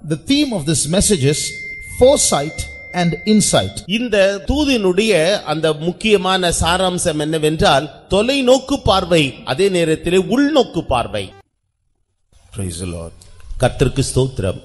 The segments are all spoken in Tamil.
the theme of this message is foresight and insight. இந்த தூதினுடைய அந்த முக்கியமான சாராம்சம் என்னவென்றால் தொலைநோக்கு பார்வை அதே நேரத்திலே உள்நோக்கு பார்வை Praise the Lord. கர்த்தருக்கு ஸ்தோத்திரம்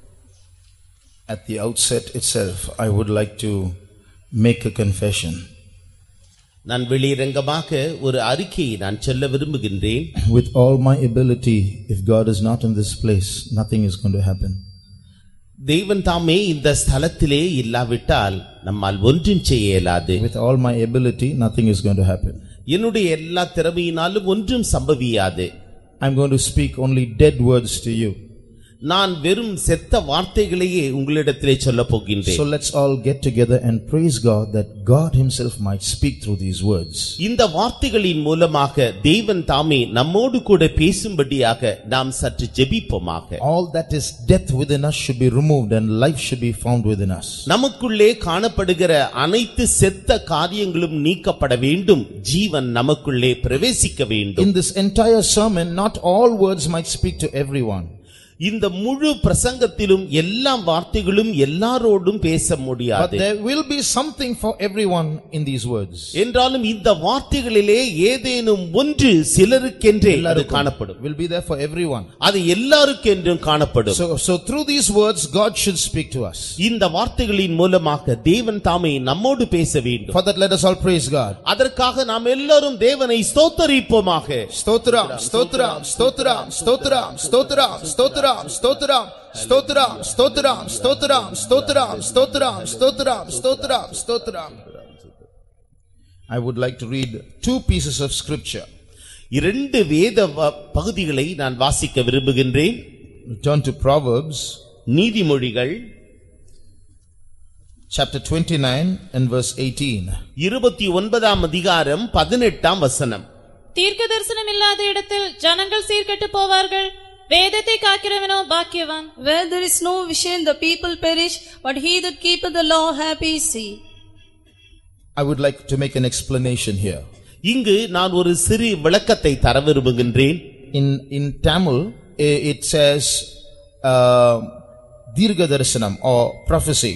At the outset itself, I would like to make a confession. நான் வெளிரங்கமாக ஒரு அறிக்கையை நான் சொல்ல விரும்புகின்றேன் With all my ability, if God is not in this place, nothing is going to happen. தேவன் தாமே இந்த ஸ்தலத்திலே இல்லாவிட்டால் நம்மால் ஒன்றும் செய்ய இயலாது With all my ability, nothing is going to happen. என்னுடைய எல்லா திறமையினாலும் ஒன்றும் சம்பவியாது I'm going to speak only dead words to you. நான் வெறும் செத்த வார்த்தைகளையே உங்களிடத்திலே சொல்ல போகின்றேன் So let's all get together and praise God that God Himself might speak through these words. இந்த வார்த்தைகளின் மூலமாக தேவன் தாமே நம்மோடு கூட பேசும்படியாக நாம் சற்று ஜெபிப்போமாக All that is death within us should be removed and life should be found within us. நமக்குள்ளே காணப்படுகிற அனைத்து செத்த காரியங்களும் நீக்கப்பட வேண்டும் ஜீவன் நமக்குள்ளே பிரவேசிக்க வேண்டும் In this entire sermon, not all words might speak to everyone. இந்த முழு பிரசங்கத்திலும் எல்லா வார்த்தைகளும் எல்லாரோடும் பேச But முடியாது there will be something for everyone in these words. என்றாலும் இந்த வார்த்தைகளிலே ஏதேனும் ஒன்று சிலருக்கென்றே அது காணப்படும் Will be there for everyone. அது எல்லாருக்கென்றும் காணப்படும் So, so through these words, God should speak to us. இந்த வார்த்தைகளின் மூலமாக தேவன் தாமே நம்மோடு பேச வேண்டும் For that, let us all praise God. அதற்காக நாம் எல்லாரும் தேவனை ஸ்தோத்தரிப்போமாக Stotram, stotram, stotram, stotram, stotram, stotram, stotram, stotram, stotram, stotram, stotram, stotram, stotram, stotram, stotram. I would like to read two pieces of scripture. இரண்டு வேத வ- பகுதிகளை நான் வாசிக்க விரும்புகின்றேன் Turn to Proverbs நீதிமொழிகள் chapter 29 and verse 18. இருபத்தி ஒன்பதாம் அதிகாரம் பதினெட்டாம் வசனம் தீர்க்க தரிசனம் இல்லாத இடத்தில் ஜனங்கள் சீர்கெட்டு போவார்கள் வேதத்தை காக்கிறவனோ பாக்கியவான் Where there is no vision, the people perish, but he that keepeth the law happy is he. I would like to make an explanation here. இங்கு நான் ஒரு சிறு விளக்கத்தை தர விரும்புகின்றேன் In, in Tamil, eh, it says, uh, Dirga Darsanam or prophecy.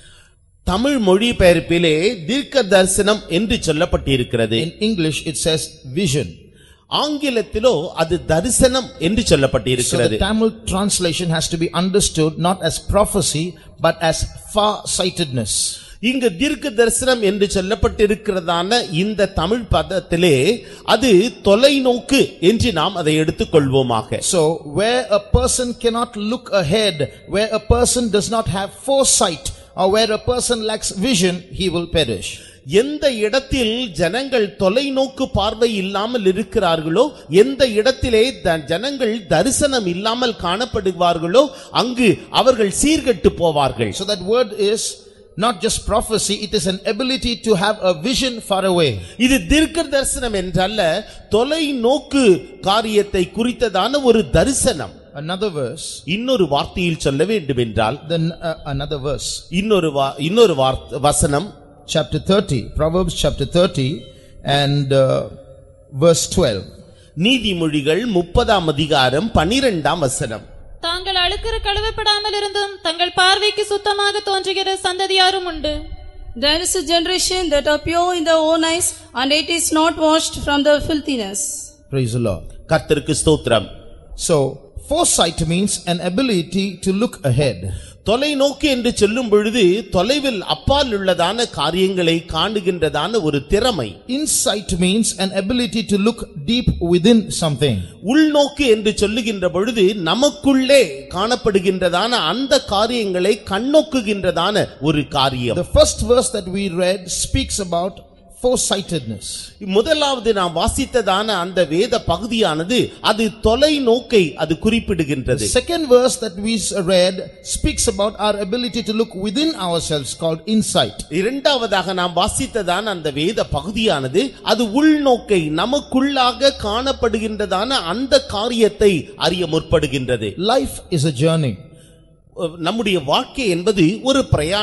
Tamil மொழிபெயர்ப்பிலே தீர்க்க தரிசனம் என்று சொல்லப்பட்டிருக்கிறது In English, it says vision. ஆங்கிலத்திலோ அது தரிசனம் என்று So சொல்லப்பட்டிருக்கிறது the Tamil translation has to be understood not as prophecy, but as far-sightedness. இங்கு தீர்க்க தரிசனம் என்று சொல்லப்பட்டிருக்கிறதான இந்த தமிழ் பதத்திலே அது தொலைநோக்கு என்று நாம் அதை எடுத்துக்கொள்வோமாக So where a person cannot look ahead, where a person does not have foresight, or where a person lacks vision, he will perish. எந்த இடத்தில் ஜனங்கள் தொலைநோக்கு பார்வை இல்லாமல் இருக்கிறார்களோ எந்த இடத்திலே த- ஜனங்கள் தரிசனம் இல்லாமல் காணப்படுவார்களோ அங்கு அவர்கள் சீர்கெட்டு போவார்கள் So that word is not just prophecy, it is an ability to have a vision far away. இது தீர்க்க தரிசனம் என்றல்ல தொலைநோக்கு காரியத்தை குறித்ததான ஒரு தரிசனம் Another verse, இன்னொரு வார்த்தையில் சொல்ல வேண்டும் என்றால் then uh, another verse, இன்னொரு வா- இன்னொரு வார்த்- வசனம் chapter 30, Proverbs chapter 30 and uh, verse 12. நீதிமொழிகள் முப்பதாம் அதிகாரம் பனிரெண்டாம் வசனம் தாங்கள் அழுக்கிற கழுவப்படாமல் இருந்தும் தங்கள் பார்வைக்கு சுத்தமாக தோன்றுகிற சந்ததியாரும் உண்டு There is a generation that are pure in their own eyes, and it is not washed from the filthiness. Praise the Lord. கர்த்தருக்கு ஸ்தோத்திரம் So foresight means an ability to look ahead. தொலைநோக்கு என்று சொல்லும் பொழுது தொலைவில் அப்பால் உள்ளதான காரியங்களை காணுகின்றதான ஒரு திறமை Insight means an ability to look deep within something. உள்நோக்கு என்று சொல்லுகின்ற பொழுது நமக்குள்ளே காணப்படுகின்றதான அந்த காரியங்களை கண்ணோக்குகின்றதான ஒரு காரியம் The first verse that we read speaks about foresightedness. முதலாவது நாம் வாசித்ததான அந்த வேத பகுதியானது அது தொலைநோக்கை அது குறிப்பிடுகின்றது Second verse that we s- read speaks about our ability to look within ourselves called insight. இரண்டாவதாக நாம் வாசித்ததான அந்த வேத பகுதியானது அது உள்நோக்கை நமக்குள்ளாக காணப்படுகின்றதான அந்த காரியத்தை அறிய முற்படுகின்றது Life is a journey. நம்முடைய வாழ்க்கை என்பது ஒரு பிரயாணம்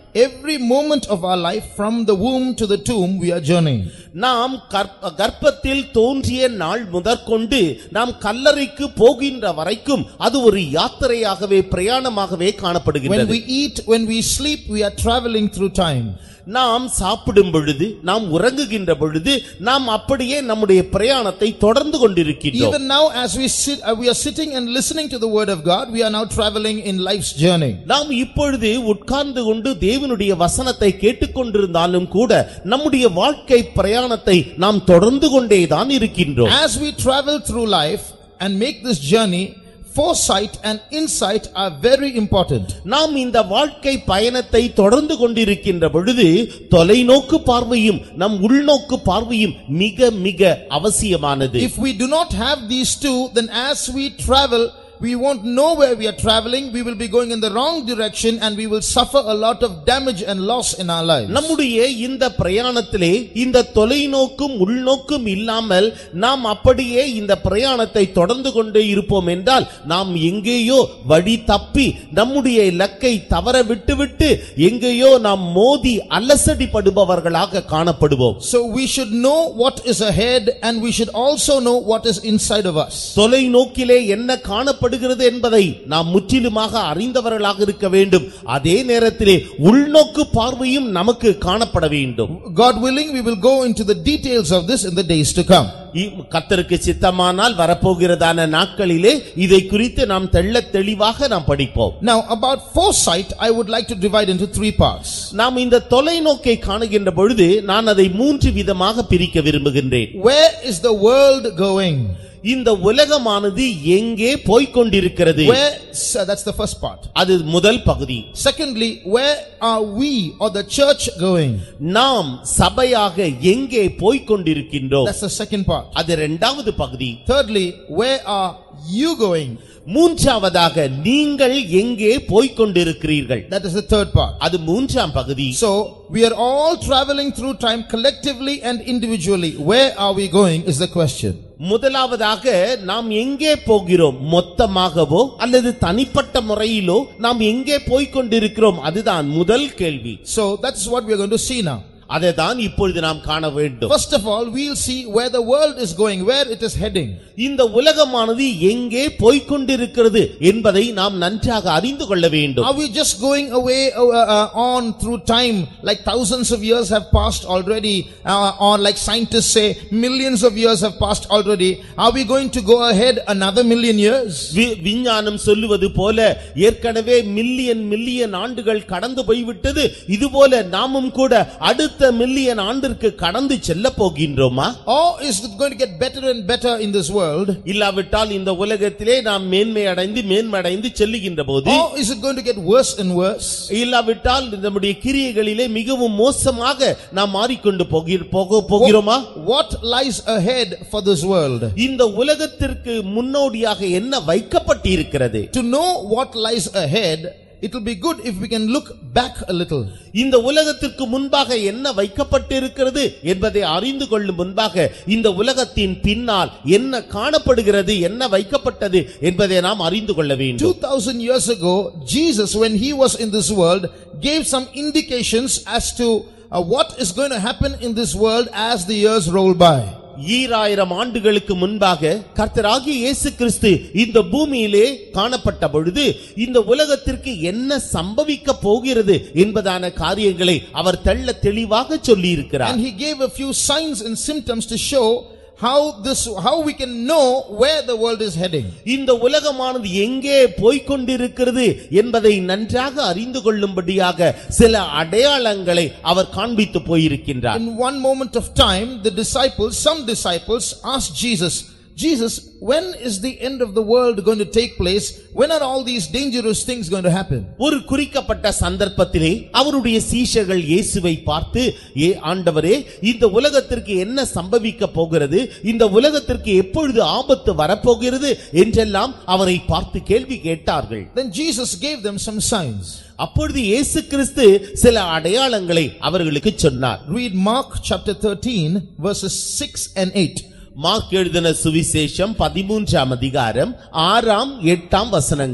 Every moment of our life, from the womb to the tomb, we are journeying. நாம் கற்ப- கர்ப்பத்தில் தோன்றிய நாள் முதற்கொண்டு நாம் கல்லறைக்கு போகின்ற வரைக்கும் அது ஒரு யாத்திரையாகவே பிரயாணமாகவே When காணப்படுகின்றது we eat, when we sleep, we are traveling through time. நாம் சாப்பிடும் பொழுது நாம் உறங்குகின்ற பொழுது நாம் அப்படியே நம்முடைய பிரயாணத்தை தொடர்ந்து கொண்டிருக்கின்றோம் Even now, as we sit, uh, we are sitting and listening to the word of God, we are now traveling in life's journey. நாம் இப்பொழுது உட்கார்ந்து கொண்டு தேவனுடைய வசனத்தை கேட்டுக்கொண்டிருந்தாலும் கூட நம்முடைய வாழ்க்கை பிரயாணத்தை நாம் தொடர்ந்து கொண்டேதான் இருக்கின்றோம் As we travel through life and make this journey, foresight and insight are very important. நாம் இந்த வாழ்க்கை பயணத்தை தொடர்ந்து கொண்டிருக்கின்ற பொழுது தொலைநோக்கு பார்வையும் நம் உள்நோக்கு பார்வையும் மிக மிக அவசியமானது If we do not have these two, then as we travel, we won't know where we are traveling. We will be going in the wrong direction and we will suffer a lot of damage and loss in our lives. நம்முடைய இந்த பிரயாணத்திலே இந்த தொலைநோக்கும் உள்நோக்கும் இல்லாமல் நாம் அப்படியே இந்த பிரயாணத்தை தொடர்ந்து கொண்டே இருப்போம் என்றால் நாம் எங்கேயோ வழி தப்பி நம்முடைய இலக்கை தவற விட்டுவிட்டு எங்கேயோ நாம் மோதி அலசடிப்படுபவர்களாக காணப்படுவோம் So we should know what is ahead and we should also know what is inside of us. தொலைநோக்கிலே என்ன காணப்படுகிறது என்பதை நாம் முற்றிலுமாக அறிந்தவர்களாக இருக்க வேண்டும் அதே நேரத்திலே உள்நோக்கு பார்வையும் நமக்கு காணப்பட வேண்டும் God willing, we will go into the details of this in the days to come. இ- கர்த்தருக்கு சித்தமானால் வரப்போகிறதான நாட்களிலே இதை குறித்து நாம் தெள்ளத் தெளிவாக நாம் படிப்போம் Now about foresight, I would like to divide into three parts. நாம் இந்த தொலைநோக்கை காணுகின்ற பொழுது நான் அதை மூன்று விதமாக பிரிக்க விரும்புகின்றேன் Where is the world going? இந்த உலகமானது எங்கே போய்க் கொண்டிருக்கிறது Where, so that's the first part. அது முதல் பகுதி Secondly, where are we or the church going? நாம் சபையாக எங்கே போய்க் கொண்டிருக்கின்றோம் That's the second part. அது இரண்டாவது பகுதி Thirdly, where are you going? மூன்றாவதாக நீங்கள் எங்கே போய்க் கொண்டிருக்கிறீர்கள் That is the third part. அது மூன்றாம் பகுதி So, we are all traveling through time collectively and individually. Where are we going is the question. முதலாவதாக நாம் எங்கே போகிறோம் மொத்தமாகவோ அல்லது தனிப்பட்ட முறையிலோ நாம் எங்கே போய்க் கொண்டிருக்கிறோம் அதுதான் முதல் கேள்வி So, that's what we are going to see now. அதைதான் இப்பொழுது நாம் காண வேண்டும் First of all, we'll see where the world is going, where it is heading. இந்த உலகமானது எங்கே போய்க் கொண்டிருக்கிறது என்பதை நாம் நன்றாக அறிந்து கொள்ள வேண்டும் Are we just going away uh, uh, on through time like thousands of years have passed already uh, or like scientists say millions of years have passed already? Are we going to go ahead another million years? வி- விஞ்ஞானம் சொல்லுவது போல ஏற்கனவே மில்லியன் மில்லியன் ஆண்டுகள் கடந்து போய்விட்டது இதுபோல நாமும் கூட அடுத்த மில்லியன் ஆண்டிற்கு கடந்து செல்ல போகின்றோமா Or is it going to get better and better in this world? இல்லாவிட்டால் இந்த உலகத்திலே நாம் மேன்மை அடைந்து மேன்மை அடைந்து செல்லுகின்ற போது Or is it going to get worse and worse? இல்லாவிட்டால் நம்முடைய கிரியைகளிலே மிகவும் மோசமாக நாம் மாறிக்கொண்டு போகி- போக போகிறோமா What lies ahead for this world? இந்த உலகத்திற்கு முன்னோடியாக என்ன வைக்கப்பட்டிருக்கிறது To know what lies ahead, it will be good if we can look back a little. இந்த உலகத்திற்கு முன்பாக என்ன வைக்கப்பட்டிருக்கிறது என்பதை அறிந்து கொள்ளும் முன்பாக இந்த உலகத்தின் பின்னால் என்ன காணப்படுகிறது என்ன வைக்கப்பட்டது என்பதை நாம் அறிந்து கொள்ள வேண்டும் 2000 years ago, Jesus, when he was in this world, gave some indications as to uh, what is going to happen in this world as the years roll by. ஈராயிரம் ஆண்டுகளுக்கு முன்பாக கர்த்தராகிய இயேசு கிறிஸ்து இந்த பூமியிலே காணப்பட்ட பொழுது இந்த உலகத்திற்கு என்ன சம்பவிக்க போகிறது என்பதான காரியங்களை அவர் தெள்ள தெளிவாக சொல்லியிருக்கிறார் And he gave a few signs and symptoms to show how this, how we can know where the world is heading. இந்த உலகமானது எங்கே போய்க் கொண்டிருக்கிறது என்பதை நன்றாக அறிந்து கொள்ளும்படியாக சில அடையாளங்களை அவர் காண்பித்து போயிருக்கின்றார் In one moment of time, the disciples, some disciples asked Jesus, Jesus, when is the end of the world going to take place? When are all these dangerous things going to happen? ஒரு குறிக்கப்பட்ட சந்தர்ப்பத்திலே அவருடைய சீஷர்கள் இயேசுவை பார்த்து ஏ ஆண்டவரே இந்த உலகத்திற்கு என்ன சம்பவிக்க போகிறது இந்த உலகத்திற்கு எப்பொழுது ஆபத்து வரப்போகிறது என்றெல்லாம் அவரை பார்த்து கேள்வி கேட்டார்கள் Then Jesus gave them some signs. அப்பொழுது இயேசு கிறிஸ்து சில அடையாளங்களை அவர்களுக்கு சொன்னார் Read Mark chapter 13 verses 6 and 8. Mark எழுதின சுவிசேஷம் பதிமூன்றாம் அதிகாரம் ஆறாம் எட்டாம் வசனங்கள்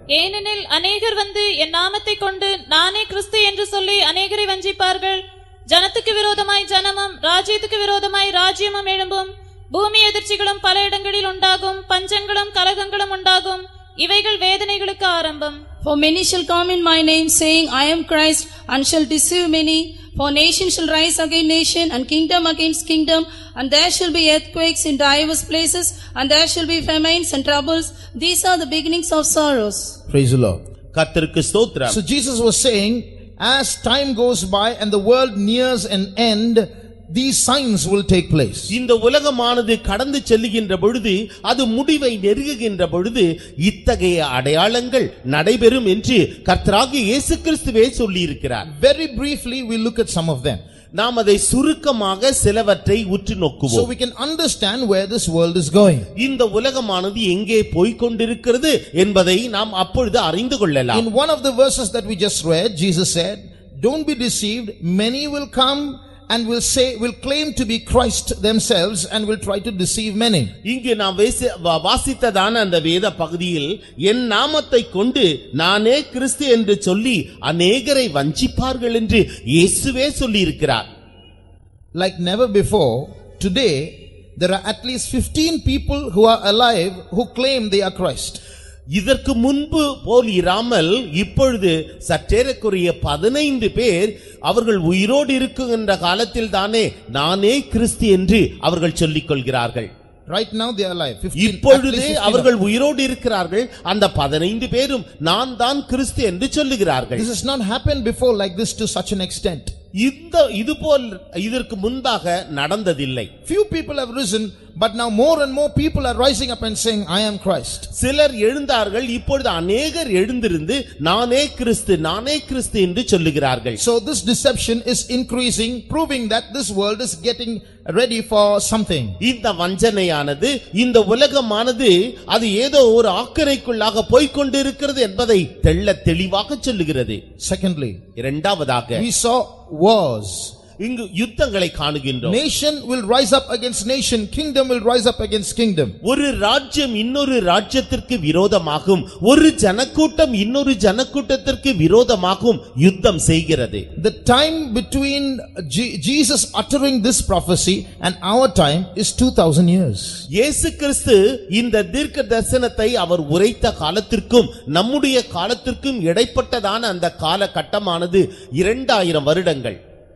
ஏனெனில் அநேகர் வந்து என் நாமத்தை கொண்டு நானே கிறிஸ்து என்று சொல்லி அநேகரை வஞ்சிப்பார்கள் ஜனத்துக்கு விரோதமாய் ஜனமும் ராஜ்யத்துக்கு விரோதமாய் ராஜ்யமும் எழும்பும் பூமி எதிர்ச்சிகளும் பல இடங்களில் உண்டாகும் பஞ்சங்களும் கலகங்களும் உண்டாகும் இவைகள் வேதனைகளுக்கு ஆரம்பம் For many shall come in my name, saying, I am Christ, and shall deceive many. For nation shall rise against nation, and kingdom against kingdom, and there shall be earthquakes in divers places, and there shall be famines and troubles. These are the beginnings of sorrows. Praise the Lord. கர்த்தருக்கு ஸ்தோத்திரம் So Jesus was saying, as time goes by and the world nears an end, these signs will take place. இந்த உலகமானது கடந்து செல்லுகின்ற பொழுது அது முடிவை நெருங்குகின்ற பொழுது இத்தகைய அடையாளங்கள் நடைபெறும் என்று கர்த்தராகிய இயேசு கிறிஸ்துவே சொல்லியிருக்கிறார் Very briefly, we look at some of them. நாம் அதை சுருக்கமாக சிலவற்றை உற்று So நோக்குவோம் we can understand where this world is going. இந்த உலகமானது எங்கே போய்க் கொண்டிருக்கிறது என்பதை நாம் அப்பொழுது அறிந்து கொள்ளலாம் In one of the verses that we just read, Jesus said, Don't be deceived, many will come and will say, will claim to be Christ themselves and will try to deceive many. இங்கு நாம் வேசி- வா- வாசித்ததான அந்த வேத பகுதியில் என் நாமத்தை கொண்டு நானே கிறிஸ்து என்று சொல்லி அநேகரை வஞ்சிப்பார்கள் என்று இயேசுவே சொல்லியிருக்கிறார் Like never before, today, there are at least 15 people who are alive who claim they are Christ. இதற்கு முன்பு போல் இராமல் இப்பொழுது சற்றேறக்குரிய பதினைந்து பேர் அவர்கள் உயிரோடு இருக்குகின்ற காலத்தில் தானே நானே கிறிஸ்து என்று அவர்கள் சொல்லிக் கொள்கிறார்கள் Right now they are alive. 15, at least இப்பொழுதே 15 of அவர்கள் உயிரோடு இருக்கிறார்கள் அந்த பதினைந்து பேரும் நான் தான் கிறிஸ்து என்று சொல்லுகிறார்கள் This has not happened before like this to such an extent. இந்த இதுபோல் இதற்கு முன்பாக நடந்ததில்லை Few people have risen, but now more and more people are rising up and saying, I am Christ. சிலர் எழுந்தார்கள் இப்பொழுது அநேகர் எழுந்திருந்து நானே கிறிஸ்து நானே கிறிஸ்து என்று சொல்லுகிறார்கள் So this deception is increasing, proving that this world is getting ready for something. இந்த வஞ்சனையானது இந்த உலகமானது அது ஏதோ ஒரு ஆக்கரைக்குள்ளாக போய்க் கொண்டிருக்கிறது என்பதை தெள்ள தெளிவாக சொல்லுகிறது Secondly, இரண்டாவதாக we saw wars. இங்கு யுத்தங்களை காணுகின்றோம் Nation will rise up against nation, kingdom will rise up against kingdom. ஒரு ராஜ்யம் இன்னொரு ராஜ்யத்திற்கு விரோதமாகும் ஒரு ஜனக்கூட்டம் இன்னொரு ஜனக்கூட்டத்திற்கு விரோதமாகும் யுத்தம் செய்கிறது The time between Je- Jesus uttering this prophecy and our time is 2000 years. இயேசு கிறிஸ்து இந்த தீர்க்க தரிசனத்தை அவர் உரைத்த காலத்திற்கும் நம்முடைய காலத்திற்கும் இடைப்பட்டதான அந்த காலகட்டமானது இரண்டாயிரம் வருடங்கள்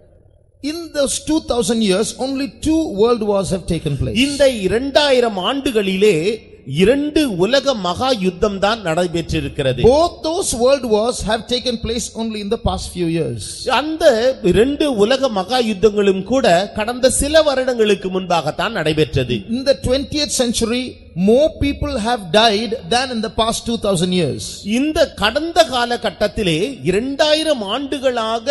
In those 2000 years, only two world wars have taken place. இந்த இரண்டாயிரம் ஆண்டுகளிலே இரண்டு உலக மகா யுத்தம் தான் நடைபெற்றிருக்கிறது Both those world wars have taken place only in the past few years. அந்த இரண்டு உலக மகா யுத்தங்களும் கூட கடந்த சில வருடங்களுக்கு முன்பாகத்தான் நடைபெற்றது In the 20th century, more people have died than in the past 2000 years. இந்த கடந்த காலகட்டத்திலே இரண்டாயிரம் ஆண்டுகளாக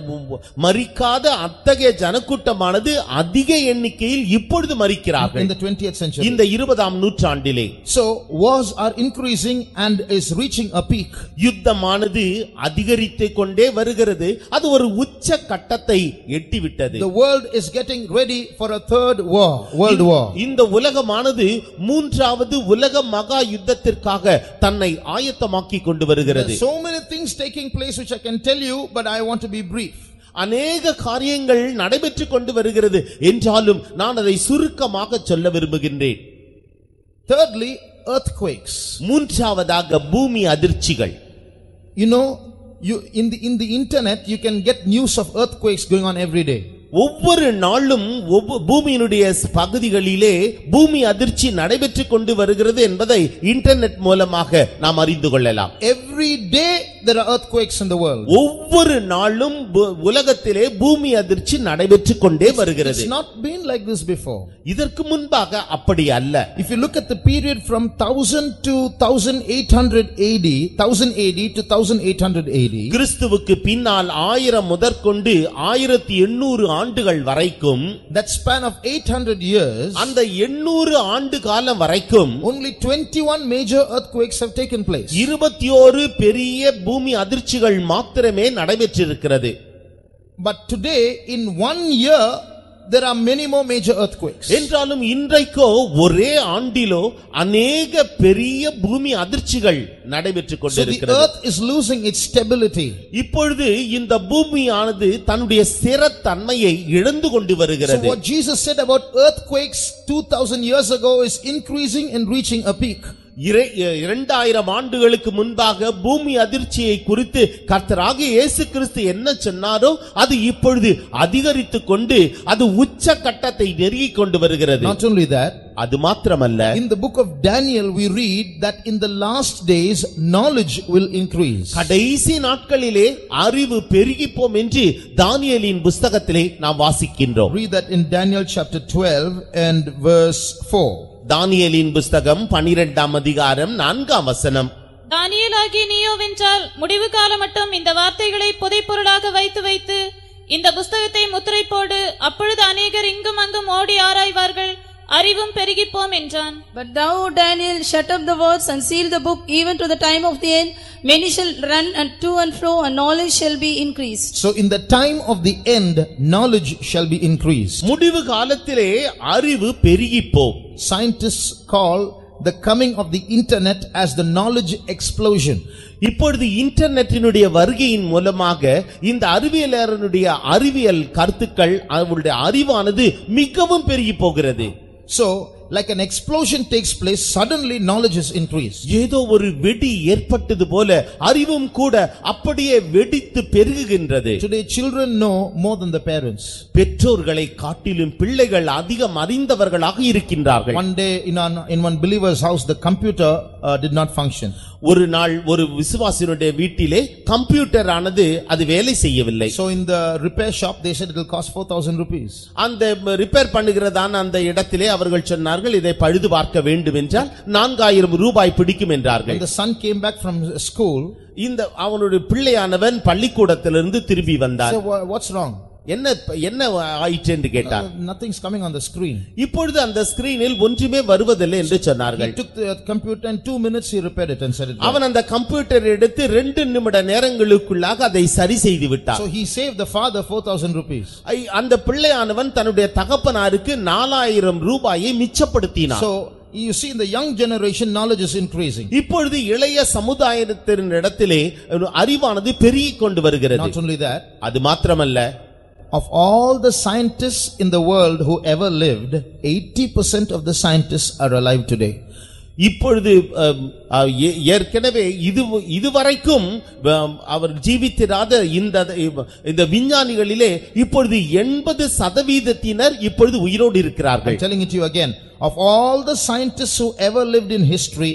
மறிக்காத அத்தகைய ஜனக்கூட்டமானது அதிக எண்ணிக்கையில் இப்பொழுது In மறிக்கிறார்கள் the 20th century. இந்த இருபதாம் நூற்றாண்டிலே So wars are increasing and is reaching a peak. யுத்தமானது அதிகரித்துக் கொண்டே வருகிறது அது ஒரு உச்ச கட்டத்தை எட்டிவிட்டது The world is getting ready for a third war, world war. இந்த உலகமானது மூன்றாவது உலக மகா யுத்தத்திற்காக தன்னை ஆயத்தமாக்கி கொண்டு There வருகிறது are so many things taking place which I can tell you, but I want to be brief. அநேக காரியங்கள் நடைபெற்றுக் கொண்டு வருகிறது என்றாலும் நான் அதை சுருக்கமாக சொல்ல விரும்புகின்றேன் Thirdly, earthquakes. மூன்றாவதாக பூமி அதிர்ச்சிகள் You know, you, in the, in the internet, you can get news of earthquakes going on every day. ஒவ்வொரு நாளும் ஒவ்வொ- பூமியினுடைய ஸ் பகுதிகளிலே பூமி அதிர்ச்சி நடைபெற்றுக் கொண்டு வருகிறது என்பதை இன்டர்நெட் மூலமாக நாம் அறிந்து கொள்ளலாம் Every day, there are earthquakes in the world. ஒவ்வொரு நாளும் பு- உலகத்திலே பூமி அதிர்ச்சி நடைபெற்றுக் கொண்டே வருகிறது It's not been like this before. இதற்கு முன்பாக அப்படி அல்ல If you look at the period from 1000 to 1800 AD, 1000 AD to 1800 AD, கிறிஸ்துவுக்கு பின்னால் ஆயிரம் முதற்கொண்டு ஆயிரத்தி எண்ணூறு ஆண்டுகள் வரைக்கும் that span of 800 years, அந்த எண்ணூறு ஆண்டு காலம் வரைக்கும் only 21 major earthquakes have taken place. இருபத்தி ஓரு பெரிய பூமி அதிர்ச்சிகள் மாத்திரமே நடைபெற்றிருக்கிறது But today, in one year, there are many more major earthquakes. என்றாலும் இன்றைக்கோ ஒரே ஆண்டிலோ அநேக பெரிய பூமி அதிர்ச்சிகள் நடைபெற்றுக் So the கொண்டிருக்கிறது earth is losing its stability. இப்பொழுது இந்த பூமியானது தன்னுடைய ஸ்திரத்தன்மையை இழந்து கொண்டு So வருகிறது what Jesus said about earthquakes 2000 years ago is increasing and reaching a peak. இரை- இரண்டாயிரம் ஆண்டுகளுக்கு முன்பாக பூமி அதிர்ச்சியை குறித்து கர்த்தராகிய இயேசு கிறிஸ்து என்ன சொன்னாரோ அது இப்பொழுது அதிகரித்துக் கொண்டு அது உச்ச கட்டத்தை நெருங்கிக் கொண்டு வருகிறது Not only that, அது மாத்திரமல்ல in the book of Daniel we read that in the last days knowledge will increase. கடைசி நாட்களிலே அறிவு பெருகிப்போம் என்று தானியேலின் புஸ்தகத்திலே நாம் வாசிக்கின்றோம் Read that in Daniel chapter 12 and verse 4. தானியேலின் புஸ்தகம் பனிரெண்டாம் அதிகாரம் நான்காம் வசனம் தானியேலாகிய நீயோவென்றால் முடிவு காலம் மட்டும் இந்த வார்த்தைகளை புதைப்பொருளாக வைத்து வைத்து இந்த புஸ்தகத்தை முத்திரை போடு அப்பொழுது அநேகர் இங்கும் அங்கும் ஓடி ஆராய்வார்கள் அறிவும் பெருகிப்போம் என்றான் But thou, Daniel, shut up the words and seal the book even to the time of the end. Many shall run and to and fro, and knowledge shall be increased. So in the time of the end knowledge shall be increased. முடிவு காலத்திலே அறிவு பெருகிப்போம் Scientists call the coming of the internet as the knowledge explosion. இப்பொழுது இன்டர்நெட்டினுடைய வருகையின் மூலமாக இந்த அறிவியலருடைய அறிவியல் கருத்துக்கள் அவருடைய அறிவானது மிகவும் பெருகி போகிறது So like an explosion takes place, suddenly knowledge is increased. ஏதோ ஒரு வெடி ஏற்பட்டது போல அறிவும் கூட அப்படியே வெடித்து பெருகுகின்றது Today children know more than the parents. பெற்றோர்களை காட்டிலும் பிள்ளைகள் அதிகம் அறிந்தவர்களாக இருக்கின்றார்கள் One day in, an, in one believer's house, the computer uh, did not function. ஒரு நாள் ஒரு விசுவாசினுடைய வீட்டிலே கம்ப்யூட்டர் ஆனது அது வேலை செய்யவில்லை So in the repair shop, they said it will cost 4,000 rupees. அந்த ரிப்பேர் பண்ணுகிறதான அந்த இடத்திலே அவர்கள் சொன்னார்கள் இதை பழுது பார்க்க வேண்டும் என்றால் நான்காயிரம் ரூபாய் பிடிக்கும் என்றார்கள் When the son came back from school, இந்த அவனுடைய பிள்ளையானவன் பள்ளிக்கூடத்திலிருந்து திரும்பி வந்தான் so "Wha- what's wrong? என்ன என்ன ஆயிற்று என்று கேட்டான் Uh, nothing's coming on the screen. இப்பொழுது அந்த ஸ்கிரீனில் ஒன்றுமே வருவதில்லை என்று He சொன்னார்கள் took the computer in two minutes he repaired it and set it right. அவன் அந்த கம்ப்யூட்டர் எடுத்து ரெண்டு நிமிட நேரங்களுக்குள்ளாக அதை சரி செய்து விட்டான் So he saved the father 4,000 rupees. ஐ- அந்த பிள்ளையானவன் தன்னுடைய தகப்பனாருக்கு நாலாயிரம் ரூபாயை மிச்சப்படுத்தினான் So you see in the young generation, knowledge is increasing. இப்பொழுது இளைய சமுதாயத்தின் இடத்திலே ஒரு அறிவானது பெருகிக் கொண்டு வருகிறது Not only that, அது மாத்திரமல்ல of all the scientists in the world who ever lived, 80% of the scientists are alive today. இப்பொழுது அம், அ, ஏ- ஏற்கனவே இது இதுவரைக்கும் அம், அவர் ஜீவித்திராத இந்த இந்த விஞ்ஞானிகளிலே இப்பொழுது எண்பது சதவீதத்தினர் இப்பொழுது உயிரோடு இருக்கிறார்கள் I'm telling it to you again. Of all the scientists who ever lived in history,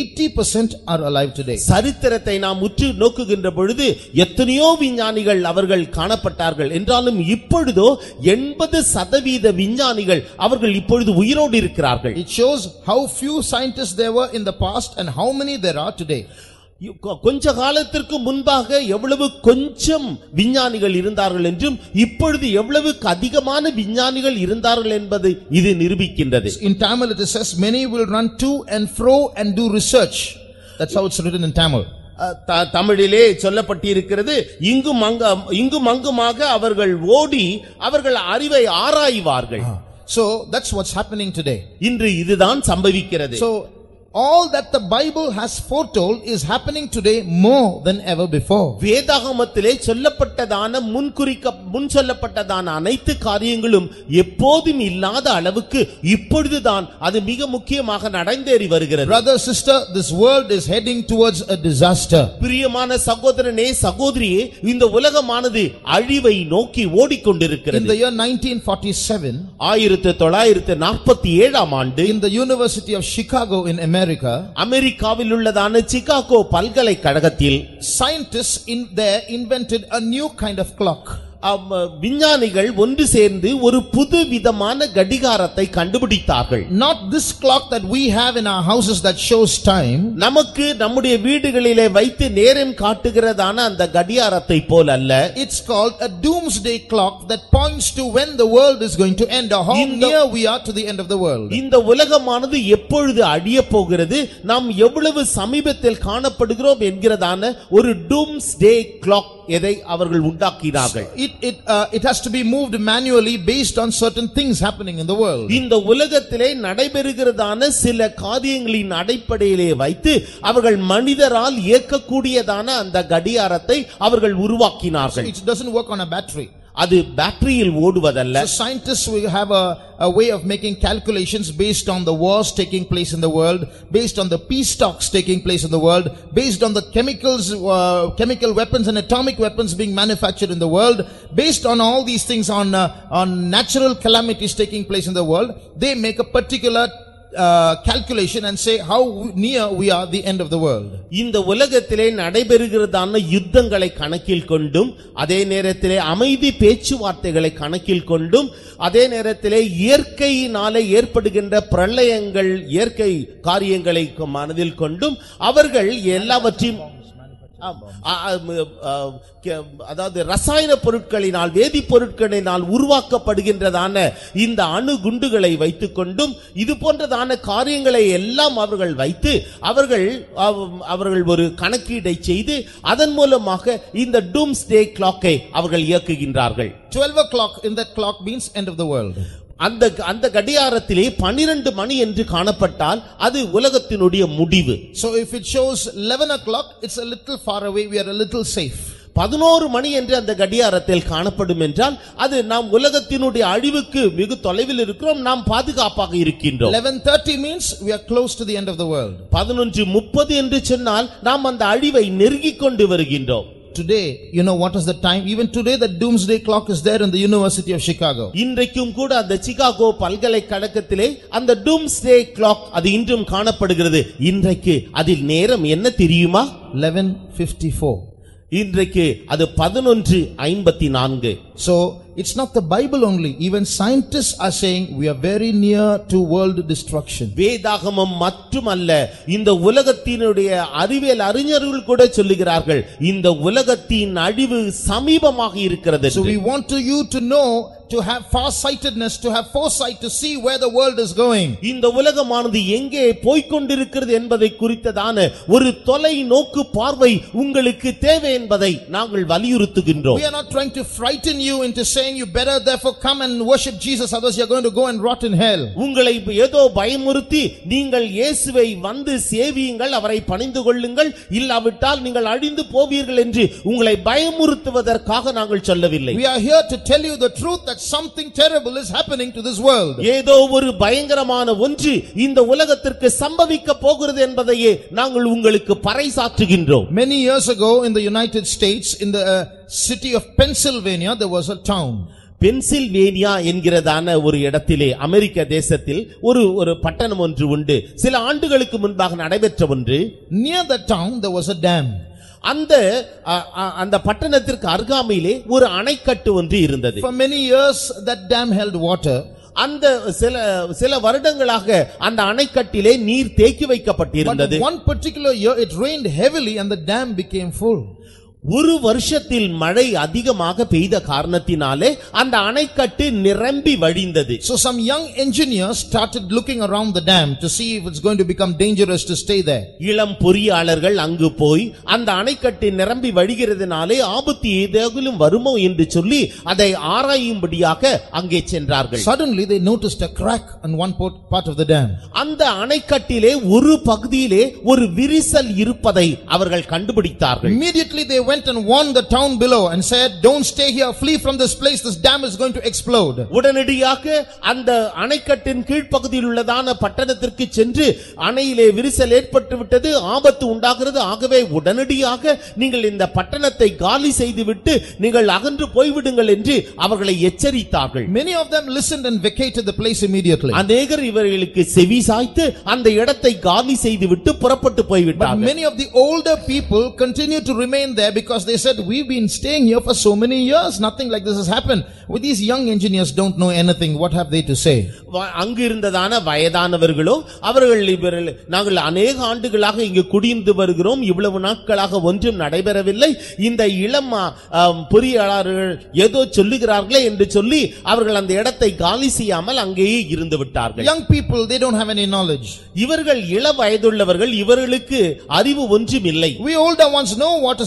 80% are alive today. சரித்திரத்தை நாம் உற்று நோக்குகின்ற பொழுது எத்தனையோ விஞ்ஞானிகள் அவர்கள் காணப்பட்டார்கள் என்றாலும் இப்பொழுதோ எண்பது சதவீத விஞ்ஞானிகள் அவர்கள் இப்பொழுது உயிரோடு இருக்கிறார்கள் It shows how few scientists there were in the past and how many there are today. கொ- கொஞ்ச காலத்திற்கு முன்பாக எவ்வளவு கொஞ்சம் விஞ்ஞானிகள் இருந்தார்கள் என்றும் இப்பொழுது எவ்வளவுக்கு அதிகமான விஞ்ஞானிகள் இருந்தார்கள் என்பதை இது நிரூபிக்கின்றது In Tamil it says, many will run to and fro and do research. That's how it's written in Tamil. அஹ், த- தமிழிலே சொல்லப்பட்டிருக்கிறது இங்கும் அங்க இங்கும் அங்குமாக அவர்கள் ஓடி அவர்கள் அறிவை ஆராய்வார்கள் So that's what's happening today. இன்று இதுதான் சம்பவிக்கிறது So all that the Bible has foretold is happening today more than ever before. வேதாகமத்திலே சொல்லப்பட்டதான முன்குறிக்க முன் சொல்லப்பட்டதான அனைத்து காரியங்களும் எப்போதும் இல்லாத அளவுக்கு இப்பொழுதுதான் அது மிக முக்கியமாக நடந்தேறி வருகிறது Brother, sister, this world is heading towards a disaster. பிரியமான சகோதரனே சகோதரியே இந்த உலகமானது அழிவை நோக்கி In ஓடிக்கொண்டிருக்கிறது the year 1947, ஆயிரத்து தொள்ளாயிரத்து நாற்பத்தி ஏழாம் ஆண்டு in the University of Chicago in America, அமெரிக்காவில் உள்ளதான சிகாகோ பல்கலைக்கழகத்தில் scientists in there invented a new kind of clock. அம், விஞ்ஞானிகள் ஒன்று சேர்ந்து ஒரு புது விதமான கடிகாரத்தை கண்டுபிடித்தார்கள் Not this clock that we have in our houses that shows time, நமக்கு நம்முடைய வீடுகளிலே வைத்து நேரம் காட்டுகிறதான அந்த கடியாரத்தை போல் அல்ல it's called a doomsday clock that points to when the world is going to end or how In the- near we are to the end of the world. இந்த உலகமானது எப்பொழுது அழிய போகிறது நாம் எவ்வளவு சமீபத்தில் காணப்படுகிறோம் என்கிறதான ஒரு டூம்ஸ் டே கிளாக் எதை அவர்கள் உண்டாக்கினார்கள் It, it, uh, it has to be moved manually based on certain things happening in the world. இந்த உலகத்திலே நடைபெறுகிறதான சில காரியங்களின் அடிப்படையிலே வைத்து அவர்கள் மனிதரால் இயக்கக்கூடியதான அந்த கடியாரத்தை அவர்கள் உருவாக்கினார்கள் It doesn't work on a battery. அது பேட்டரியில் ஓடுவதல்ல So scientists will have a, a way of making calculations based on the wars taking place in the world, based on the peace talks taking place in the world, based on the chemicals, uh, chemical weapons and atomic weapons being manufactured in the world, based on all these things on, uh, on natural calamities taking place in the world, they make a particular uh, calculation and say how near we are the end of the world. இந்த உலகத்திலே நடைபெறுகிறதான யுத்தங்களை கணக்கில் கொண்டும் அதே நேரத்திலே அமைதி பேச்சுவார்த்தைகளை கணக்கில் கொண்டும் அதே நேரத்திலே இயற்கையினாலே ஏற்படுகின்ற பிரளயங்கள் இயற்கை காரியங்களை மனதில் கொண்டும் அவர்கள் எல்லாவற்றையும் ஆம், ஆ, ஆ, ம், ஆ, கே- அதாவது ரசாயன பொருட்களினால் வேதிப்பொருட்களினால் உருவாக்கப்படுகின்றதான இந்த அணு குண்டுகளை வைத்துக்கொண்டும் இது போன்றதான காரியங்களை எல்லாம் அவர்கள் வைத்து அவர்கள் அவ- அவர்கள் ஒரு கணக்கீடை செய்து அதன் மூலமாக இந்த டூம்ஸ் டே கிளாக்கை அவர்கள் இயக்குகின்றார்கள் 12 o'clock in that clock means end of the world. அந்த அந்த கடியாரத்திலே பனிரெண்டு மணி என்று காணப்பட்டால் அது உலகத்தினுடைய முடிவு So if it shows 11 o'clock, it's a little far away, we are a little safe. பதினோரு மணி என்று அந்த கடியாரத்தில் காணப்படும் என்றால் அது நாம் உலகத்தினுடைய அழிவுக்கு வெகு தொலைவில் இருக்கிறோம் நாம் பாதுகாப்பாக இருக்கின்றோம் 11:30 means we are close to the end of the world. பதினொன்று முப்பது என்று சொன்னால் நாம் அந்த அழிவை நெருங்கிக் கொண்டு வருகின்றோம் Today, you know what is the time? Even today, the doomsday clock is there in the University of Chicago. இன்றைக்கும் கூட அந்த சிகாகோ பல்கலைக்கழகத்திலே அந்த டூம்ஸ்டே கிளாக் அது இன்றும் காணப்படுகிறது இன்றைக்கு அதில் நேரம் என்ன தெரியுமா 11:54. இன்றைக்கு அது பதினொன்று ஐம்பத்தி நான்கு So it's not the Bible only. Even scientists are saying we are very near to world destruction. வேதாகமம் மட்டுமல்ல இந்த உலகத்தினுடைய அறிவியல் அறிஞர்கள் கூட சொல்லுகிறார்கள் இந்த உலகத்தின் அழிவு சமீபமாக இருக்கிறது So என்று. we want to you to know, to have farsightedness, to have foresight, to see where the world is going. இந்த உலகமானது எங்கே போய்க்கொண்டிருக்கிறது என்பதை குறித்ததான ஒரு தொலை நோக்கு பார்வை உங்களுக்கு தேவை என்பதை நாங்கள் வலியுறுத்துகின்றோம் We are not trying to frighten you into saying you better therefore come and worship Jesus, otherwise you're going to go and rot in hell. உங்களை இப்ப ஏதோ பயமுறுத்தி நீங்கள் இயேசுவை வந்து சேவியுங்கள் அவரை பணிந்து கொள்ளுங்கள் இல்லாவிட்டால் நீங்கள் அழிந்து போவீர்கள் என்று உங்களை பயமுறுத்துவதற்காக நாங்கள் சொல்லவில்லை We are here to tell you the truth that something terrible is happening to this world. ஏதோ ஒரு பயங்கரமான ஒன்று இந்த உலகத்திற்கு சம்பவிக்க போகிறது என்பதையே நாங்கள் உங்களுக்கு பறைசாற்றுகின்றோம் Many years ago in the United States, in the uh, city of Pennsylvania, there was a town. Pennsylvania என்கிறதான ஒரு இடத்திலே அமெரிக்க தேசத்தில் ஒரு ஒரு பட்டணம் ஒன்று உண்டு சில ஆண்டுகளுக்கு முன்பாக நடைபெற்ற ஒன்று Near that town, there was a dam. அந்த அ, அ, அந்த பட்டணத்திற்கு அருகாமையிலே ஒரு அணைக்கட்டு ஒன்று இருந்தது For many years, that dam held water. அந்த சில சில வருடங்களாக அந்த அணைக்கட்டிலே நீர் தேக்கி But வைக்கப்பட்டிருந்தது one particular year, it rained heavily and the dam became full. ஒரு வருஷத்தில் மழை அதிகமாக பெய்த காரணத்தினாலே அந்த அணைக்கட்டு நிரம்பி வழிந்தது So some young engineers started looking around the dam to see if it's going to become dangerous to stay there. இளம் பொறியாளர்கள் அங்கு போய் அந்த அணைக்கட்டு நிரம்பி வழிகிறதுனாலே ஆபத்து ஏதேனும் வருமோ என்று சொல்லி அதை ஆராயும்படியாக அங்கே சென்றார்கள் Suddenly, they noticed a crack on one port- part of the dam. அந்த அணைக்கட்டிலே ஒரு பகுதியிலே ஒரு விரிசல் இருப்பதை அவர்கள் கண்டுபிடித்தார்கள் Immediately, they went and warned the town below and said, don't stay here, flee from this place, this dam is going to explode. உடனடியாக அந்த அணைக்கட்டின் கீழ்ப்பகுதியில் உள்ளதான பட்டணத்திற்கு சென்று அணையிலே விரிசல் ஏற்பட்டு விட்டது ஆபத்து உண்டாகிறது ஆகவே உடனடியாக நீங்கள் இந்த பட்டணத்தை காலி செய்துவிட்டு நீங்கள் அகன்று போய்விடுங்கள் என்று அவர்களை எச்சரித்தார்கள் Many of them listened and vacated the place immediately. அநேகர் இவர்களுக்கு செவி சாய்த்து அந்த இடத்தை காலி செய்துவிட்டு புறப்பட்டு But போய்விட்டார்கள் many of the older people continued to remain there because they said, we've been staying here for so many years, nothing like this has happened. With these young engineers don't know anything, what have they to say? வ- அங்கு இருந்ததான வயதானவர்களோ அவர்கள் இவர்கள் நாங்கள் அநேக ஆண்டுகளாக இங்கு குடியிருந்து வருகிறோம் இவ்வளவு நாட்களாக ஒன்றும் நடைபெறவில்லை இந்த இளம் ஆ, ஆம், பொறியாளர்கள் ஏதோ சொல்லுகிறார்களே என்று சொல்லி அவர்கள் அந்த இடத்தை காலி செய்யாமல் அங்கேயே இருந்து விட்டார்கள் Young people, they don't have any knowledge. இவர்கள் இள வயதுள்ளவர்கள் இவர்களுக்கு அறிவு ஒன்றும் இல்லை We older ones know what is happening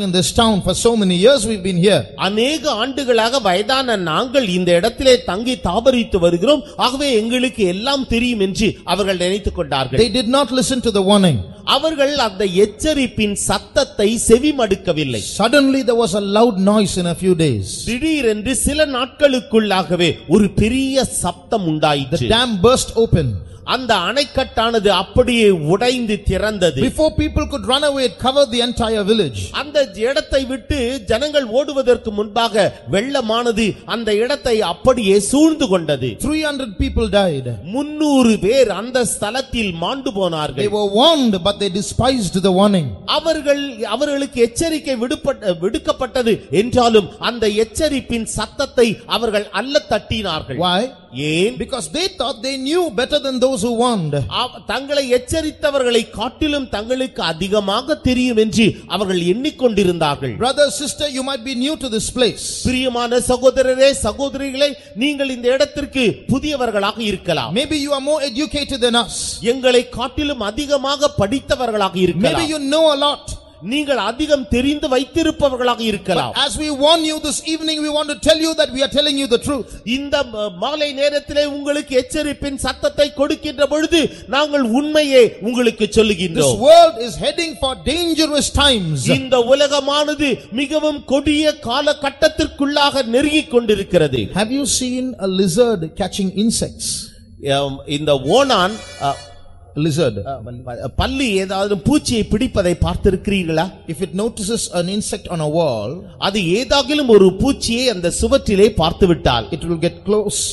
staying in this town for so many years we've been here. அநேக ஆண்டுகளாக வயதான நாங்கள் இந்த இடத்திலே தங்கி தாபரித்து வருகிறோம் ஆகவே எங்களுக்கு எல்லாம் தெரியும் என்று அவர்கள் நினைத்துக் கொண்டார்கள் They did not listen to the warning. அவர்கள் அந்த எச்சரிப்பின் சத்தத்தை செவிமடுக்கவில்லை Suddenly there was a loud noise in a few days. திடீரென்று சில நாட்களுக்குள்ளாகவே ஒரு பெரிய சப்தம் The உண்டாயிற்று dam burst open. அந்த அணைக்கட்டானது அப்படியே உடைந்து திறந்தது Before people could run away, it covered the entire village. அந்த இடத்தை விட்டு ஜனங்கள் ஓடுவதற்கு முன்பாக வெள்ளமானது அந்த இடத்தை அப்படியே சூழ்ந்து கொண்டது 300 people died. முன்னூறு பேர் அந்த ஸ்தலத்தில் மாண்டு They போனார்கள் were warned, but they despised the warning. அவர்கள் அவர்களுக்கு எச்சரிக்கை விடுப்பட்ட விடுக்கப்பட்டது என்றாலும் அந்த எச்சரிப்பின் சத்தத்தை அவர்கள் அல்ல தட்டினார்கள் Why? ஏன் Because they thought they knew better than those who warned. அவ- தங்களை எச்சரித்தவர்களை காட்டிலும் தங்களுக்கு அதிகமாக தெரியும் என்று அவர்கள் எண்ணிக்கொண்டிருந்தார்கள் Brother, sister, you might be new to this place. பிரியமான சகோதரரே சகோதரிகளே நீங்கள் இந்த இடத்திற்கு புதியவர்களாக இருக்கலாம் Maybe you are more educated than us. எங்களை காட்டிலும் அதிகமாக படித்தவர்களாக Maybe இருக்கலாம் you know a lot. நீங்கள் அதிகம் தெரிந்து வைத்திருப்பவர்களாக இருக்கலாம் As we warn you this evening, we want to tell you that we are telling you the truth. இந்த ம- மாலை நேரத்திலே உங்களுக்கு எச்சரிப்பின் சத்தத்தை கொடுக்கின்ற பொழுது நாங்கள் உண்மையே உங்களுக்கு This சொல்லுகின்றோம் world is heading for dangerous times. இந்த உலகமானது மிகவும் கொடிய காலகட்டத்திற்குள்ளாக நெருங்கிக் கொண்டிருக்கிறது Have you seen a lizard catching insects? எம், இந்த ஓனான் அ, A lizard. அ, பல்லி ஏதாவது பூச்சியை பிடிப்பதை பார்த்திருக்கிறீர்களா If it notices an insect on a wall, அது ஏதாகிலும் ஒரு பூச்சியை அந்த சுவற்றிலே பார்த்து விட்டால் it will get close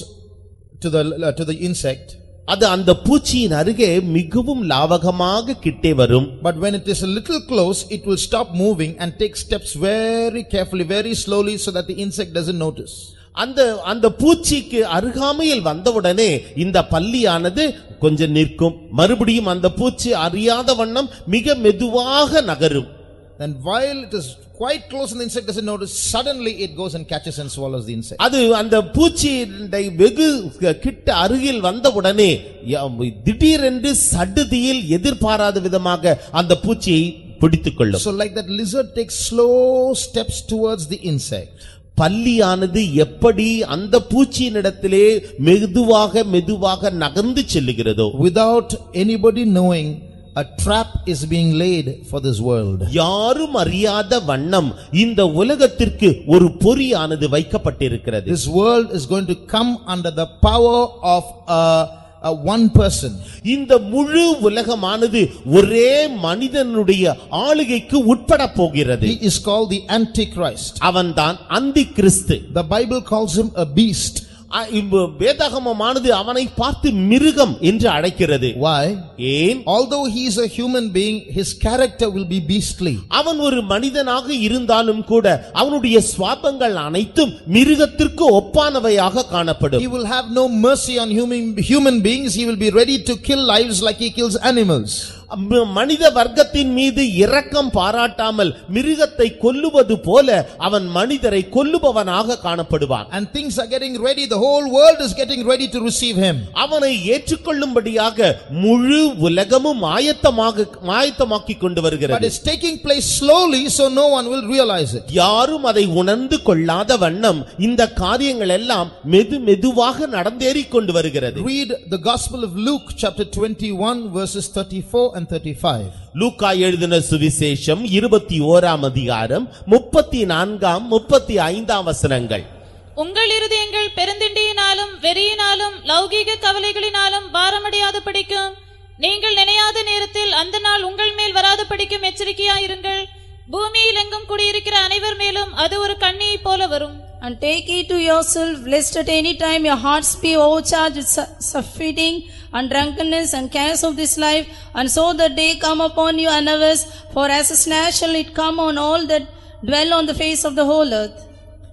to the, uh, to the insect. அது அந்த பூச்சியின் அருகே மிகவும் லாவகமாக கிட்டே வரும் But when it is a little close, it will stop moving and take steps very carefully, very slowly so that the insect doesn't notice. அந்த அந்த பூச்சிக்கு அருகாமையில் வந்தவுடனே இந்த பல்லியானது கொஞ்சம் நிற்கும் மறுபடியும் அந்த பூச்சி அறியாத வண்ணம் மிக மெதுவாக நகரும் Then while it is quite close and the insect doesn't notice, suddenly it goes and catches and swallows the insect. அது அந்த பூச்சி வெகு கிட்ட அருகில் வந்தவுடனே ய- திடீரென்று சடுதியில் எதிர்பாராத விதமாக அந்த பூச்சியை பிடித்துக் கொள்ளும் So like that lizard takes slow steps towards the insect. பல்லியானது எப்படி அந்த பூச்சியினிடத்திலே மெதுவாக மெதுவாக நகர்ந்து செல்லுகிறதோ Without anybody knowing, a trap is being laid for this world. யாரும் அறியாத வண்ணம் இந்த உலகத்திற்கு ஒரு பொறியானது வைக்கப்பட்டிருக்கிறது This world is going to come under the power of a, a one person. இந்த முழு உலகமானது ஒரே மனிதனுடைய ஆளுகைக்கு உட்பட போகிறது He is called the Antichrist. அவன்தான் அந்தி கிறிஸ்து The Bible calls him a beast. வேதாகமமானது அவனை பார்த்து மிருகம் என்று அழைக்கிறது Why? ஏன் Although he is a human being, his character will be beastly. அவன் ஒரு மனிதனாக இருந்தாலும் கூட அவனுடைய சுவாபங்கள் அனைத்தும் மிருகத்திற்கு ஒப்பானவையாக காணப்படும் He will have no mercy on human, human beings. He will be ready to kill lives like he kills animals. ம- மனித வர்க்கத்தின் மீது இரக்கம் பாராட்டாமல் மிருகத்தை கொல்லுவது போல அவன் மனிதரை கொல்லுபவனாக காணப்படுவான் And things are getting ready. The whole world is getting ready to receive him. அவனை ஏற்றுக்கொள்ளும்படியாக முழு உலகமும் ஆயத்தமாக ஆயத்தமாக்கிக் கொண்டு But வருகிறது it's taking place slowly so no one will realize it. யாரும் அதை உணர்ந்து கொள்ளாத வண்ணம் இந்த காரியங்கள் எல்லாம் மெது மெதுவாக நடந்தேறிக் கொண்டு வருகிறது Read the Gospel of Luke chapter 21 verses 34 and 35. லூக்கா எழுதின சுவிசேஷம் இருபத்தி ஓராம் அதிகாரம் முப்பத்தி நான்காம் முப்பத்தி ஐந்தாம் வசனங்கள் உங்கள் இருதயங்கள் பெருந்திண்டியினாலும் வெறியினாலும் லௌகீக கவலைகளினாலும் பாரமடையாது படிக்கும் நீங்கள் நினையாத நேரத்தில் அந்த நாள் உங்கள் மேல் வராது படிக்கும் எச்சரிக்கையாயிருங்கள் பூமியில் எங்கும் குடியிருக்கிற அனைவர் மேலும் அது ஒரு கண்ணியைப் போல வரும் And take heed to yourself, lest at any time your hearts be overcharged with su- surfeiting and drunkenness and cares of this life, and so the day come upon you unawares, for as a snare shall it come on all that dwell on the face of the whole earth.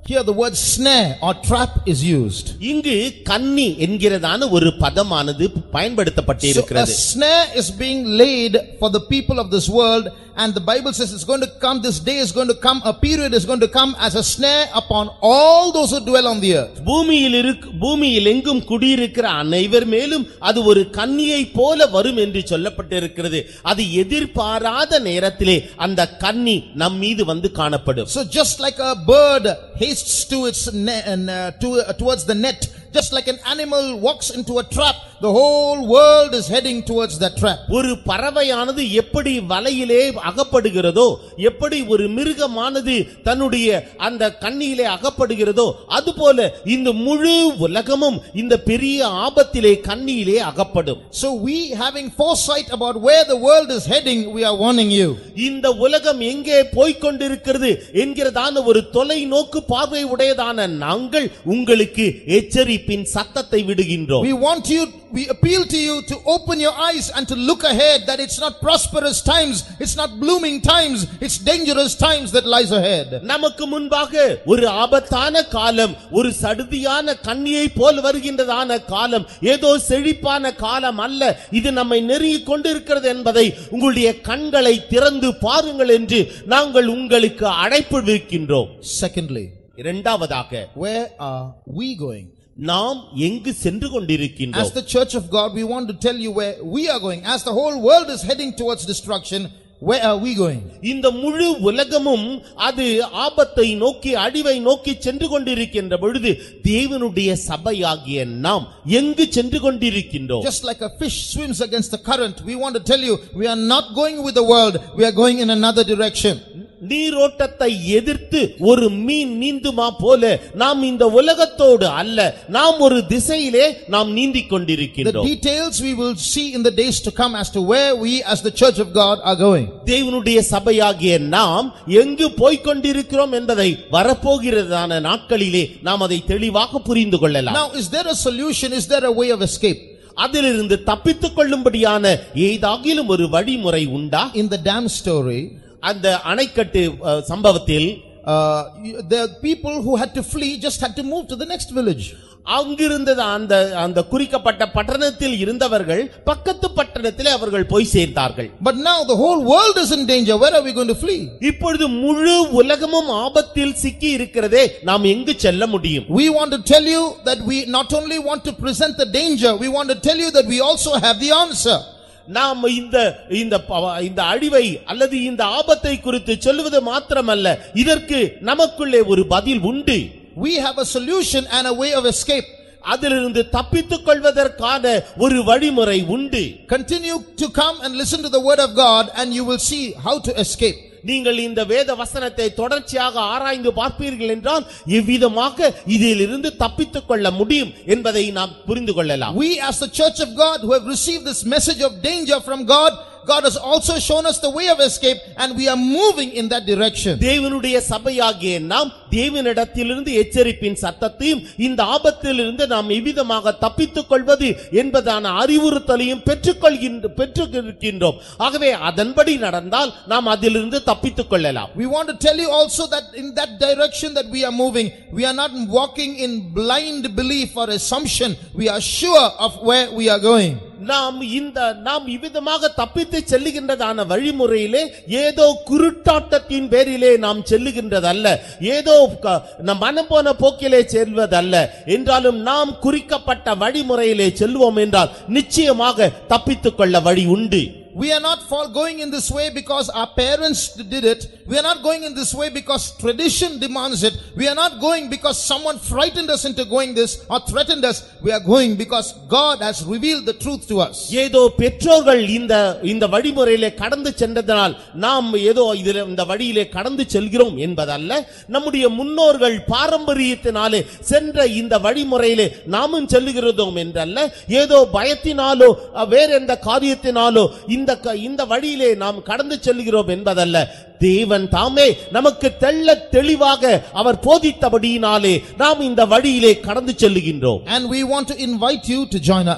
Here the word snare or trap is used. இங்கு கன்னி என்கிறதான ஒரு பதமானது பயன்படுத்தப்பட்டு So a இருக்கிறது snare is being laid for the people of this world and the Bible says it's going to come, this day is going to come, a period is going to come as a snare upon all those who dwell on the earth. பூமியில் இருக்கு பூமியில் எங்கும் குடியிருக்கிற அனைவர் மேலும் அது ஒரு கன்னியை போல வரும் என்று சொல்லப்பட்டிருக்கிறது அது எதிர்பாராத நேரத்திலே அந்த கன்னி நம் மீது வந்து காணப்படும் So just like a bird hastes to its ne- and, uh, to, uh, towards the net, just like an animal walks into a trap, the whole world is heading towards that trap. ஒரு பறவையானது எப்படி வலையிலே அகப்படுகிறதோ எப்படி ஒரு மிருகமானது தன்னுடைய அந்த கண்ணியிலே அகப்படுகிறதோ அதுபோல இந்த முழு உலகமும் இந்த பெரிய ஆபத்திலே கண்ணியிலே அகப்படும் So we having foresight about where the world is heading, we are warning you. இந்த உலகம் எங்கே போய்க் கொண்டிருக்கிறது என்கிறதான ஒரு தொலைநோக்கு பார்வை உடையதான நாங்கள் உங்களுக்கு எச்சரிப்பின் சத்தத்தை விடுகின்றோம் We want you, we appeal to you to open your eyes and to look ahead that it's not prosperous times, it's not blooming times, it's dangerous times that lies ahead. நமக்கு முன்பாக ஒரு ஆபத்தான காலம் ஒரு சடுதியான கண்ணியை போல் வருகின்றதான காலம் ஏதோ செழிப்பான காலம் அல்ல இது நம்மை நெருங்கிக் கொண்டிருக்கிறது என்பதை உங்களுடைய கண்களை திறந்து பாருங்கள் என்று நாங்கள் உங்களுக்கு அழைப்பு விடுக்கின்றோம் Secondly, இரண்டாவதாக where are we going? நாம் எங்கு சென்று As கொண்டிருக்கின்றோம் the church of God, we want to tell you where we are going. As the whole world is heading towards destruction, where are we going? இந்த முழு உலகமும் அது ஆபத்தை நோக்கி அழிவை நோக்கி சென்று கொண்டிருக்கின்ற பொழுது தேவனுடைய சபையாகிய நாம் எங்கு சென்று கொண்டிருக்கின்றோம் Just like a fish swims against the current, we want to tell you, we are not going with the world, we are going in another direction. நீரோட்டத்தை எதிர்த்து ஒரு மீன் நீந்துமா போல நாம் இந்த உலகத்தோடு அல்ல நாம் ஒரு திசையிலே நாம் நீந்திக் The கொண்டிருக்கின்றோம் details we will see in the days to come as to where we as the church of God are going. தேவனுடைய சபையாகிய நாம் எங்கு போய்க் கொண்டிருக்கிறோம் என்பதை வரப்போகிறதான நாட்களிலே நாம் அதை தெளிவாக புரிந்து கொள்ளலாம் Now, is there a solution? Is there a way of escape? அதிலிருந்து தப்பித்துக் கொள்ளும்படியான ஏதாகிலும் ஒரு வழிமுறை உண்டா In the dam story, அந்த அணைக்கட்டு அஹ், சம்பவத்தில் uh, you- the people who had to flee just had to move to the next village. அங்கிருந்த அந்த அந்த குறிக்கப்பட்ட பட்டணத்தில் இருந்தவர்கள் பக்கத்து பட்டணத்திலே அவர்கள் போய் சேர்ந்தார்கள் But now the whole world is in danger. Where are we going to flee? இப்பொழுது முழு உலகமும் ஆபத்தில் சிக்கி இருக்கிறதே நாம் எங்கு செல்ல முடியும் We want to tell you that we not only want to present the danger, we want to tell you that we also have the answer. நாம் இந்த இந்த ப- இந்த அழிவை அல்லது இந்த ஆபத்தை குறித்து சொல்லுவது மாத்திரமல்ல இதற்கு நமக்குள்ளே ஒரு பதில் உண்டு We have a solution and a way of escape. அதிலிருந்து தப்பித்துக் கொள்வதற்கான ஒரு வழிமுறை உண்டு Continue to come and listen to the word of God and you will see how to escape. நீங்கள் இந்த வேத வசனத்தை தொடர்ச்சியாக ஆராய்ந்து பார்ப்பீர்கள் என்றால் எவ்விதமாக இதிலிருந்து தப்பித்துக் கொள்ள முடியும் என்பதை நாம் புரிந்து கொள்ளலாம் We as the church of God who have received this message of danger from God, God has also shown us the way of escape and we are moving in that direction. தேவனுடைய சபையாகிய நாம் தேவனிடத்திலிருந்து எச்சரிப்பின் சத்தத்தையும் இந்த ஆபத்திலிருந்து நாம் எவ்விதமாக தப்பித்துக் கொள்வது என்பதான அறிவுறுத்தலையும் பெற்றுக்கொள்கின்ற பெற்றிருக்கின்றோம் ஆகவே அதன்படி நடந்தால் நாம் அதிலிருந்து தப்பித்துக் கொள்ளலாம் We want to tell you also that in that direction that we are moving, we are not walking in blind belief or assumption. We are sure of where we are going. நாம் இந்த நாம் இவ்விதமாக தப்பித்து செல்லுகின்றதான வழிமுறையிலே ஏதோ குருட்டாட்டத்தின் பேரிலே நாம் செல்லுகின்றதல்ல ஏதோ க- நம் மனம் போன போக்கிலே செல்வதல்ல என்றாலும் நாம் குறிக்கப்பட்ட வழிமுறையிலே செல்வோம் என்றால் நிச்சயமாக தப்பித்துக் கொள்ள வழி உண்டு We are not for going in this way because our parents did it. We are not going in this way because tradition demands it. We are not going because someone frightened us into going this or threatened us. We are going because God has revealed the truth to us. ஏதோ பெற்றோர்கள் இந்த இந்த வழிமுறையிலே கடந்து சென்றதனால் நாம் ஏதோ இதில் இந்த வழியிலே கடந்து செல்கிறோம் என்பதல்ல நம்முடைய முன்னோர்கள் பாரம்பரியத்தினாலே சென்ற இந்த வழிமுறையிலே நாமும் செல்லுகிறோம் என்றல்ல ஏதோ பயத்தினாலோ அஹ், வேற எந்த காரியத்தினாலோ இந்த க- இந்த வழியிலே நாம் கடந்து செல்கிறோம் என்பதல்ல தேவன் தாமே நமக்கு தெள்ள தெளிவாக அவர் போதித்தபடியினாலே நாம் இந்த வழியிலே கடந்து செல்லுகின்றோம் And we want to invite you to join us.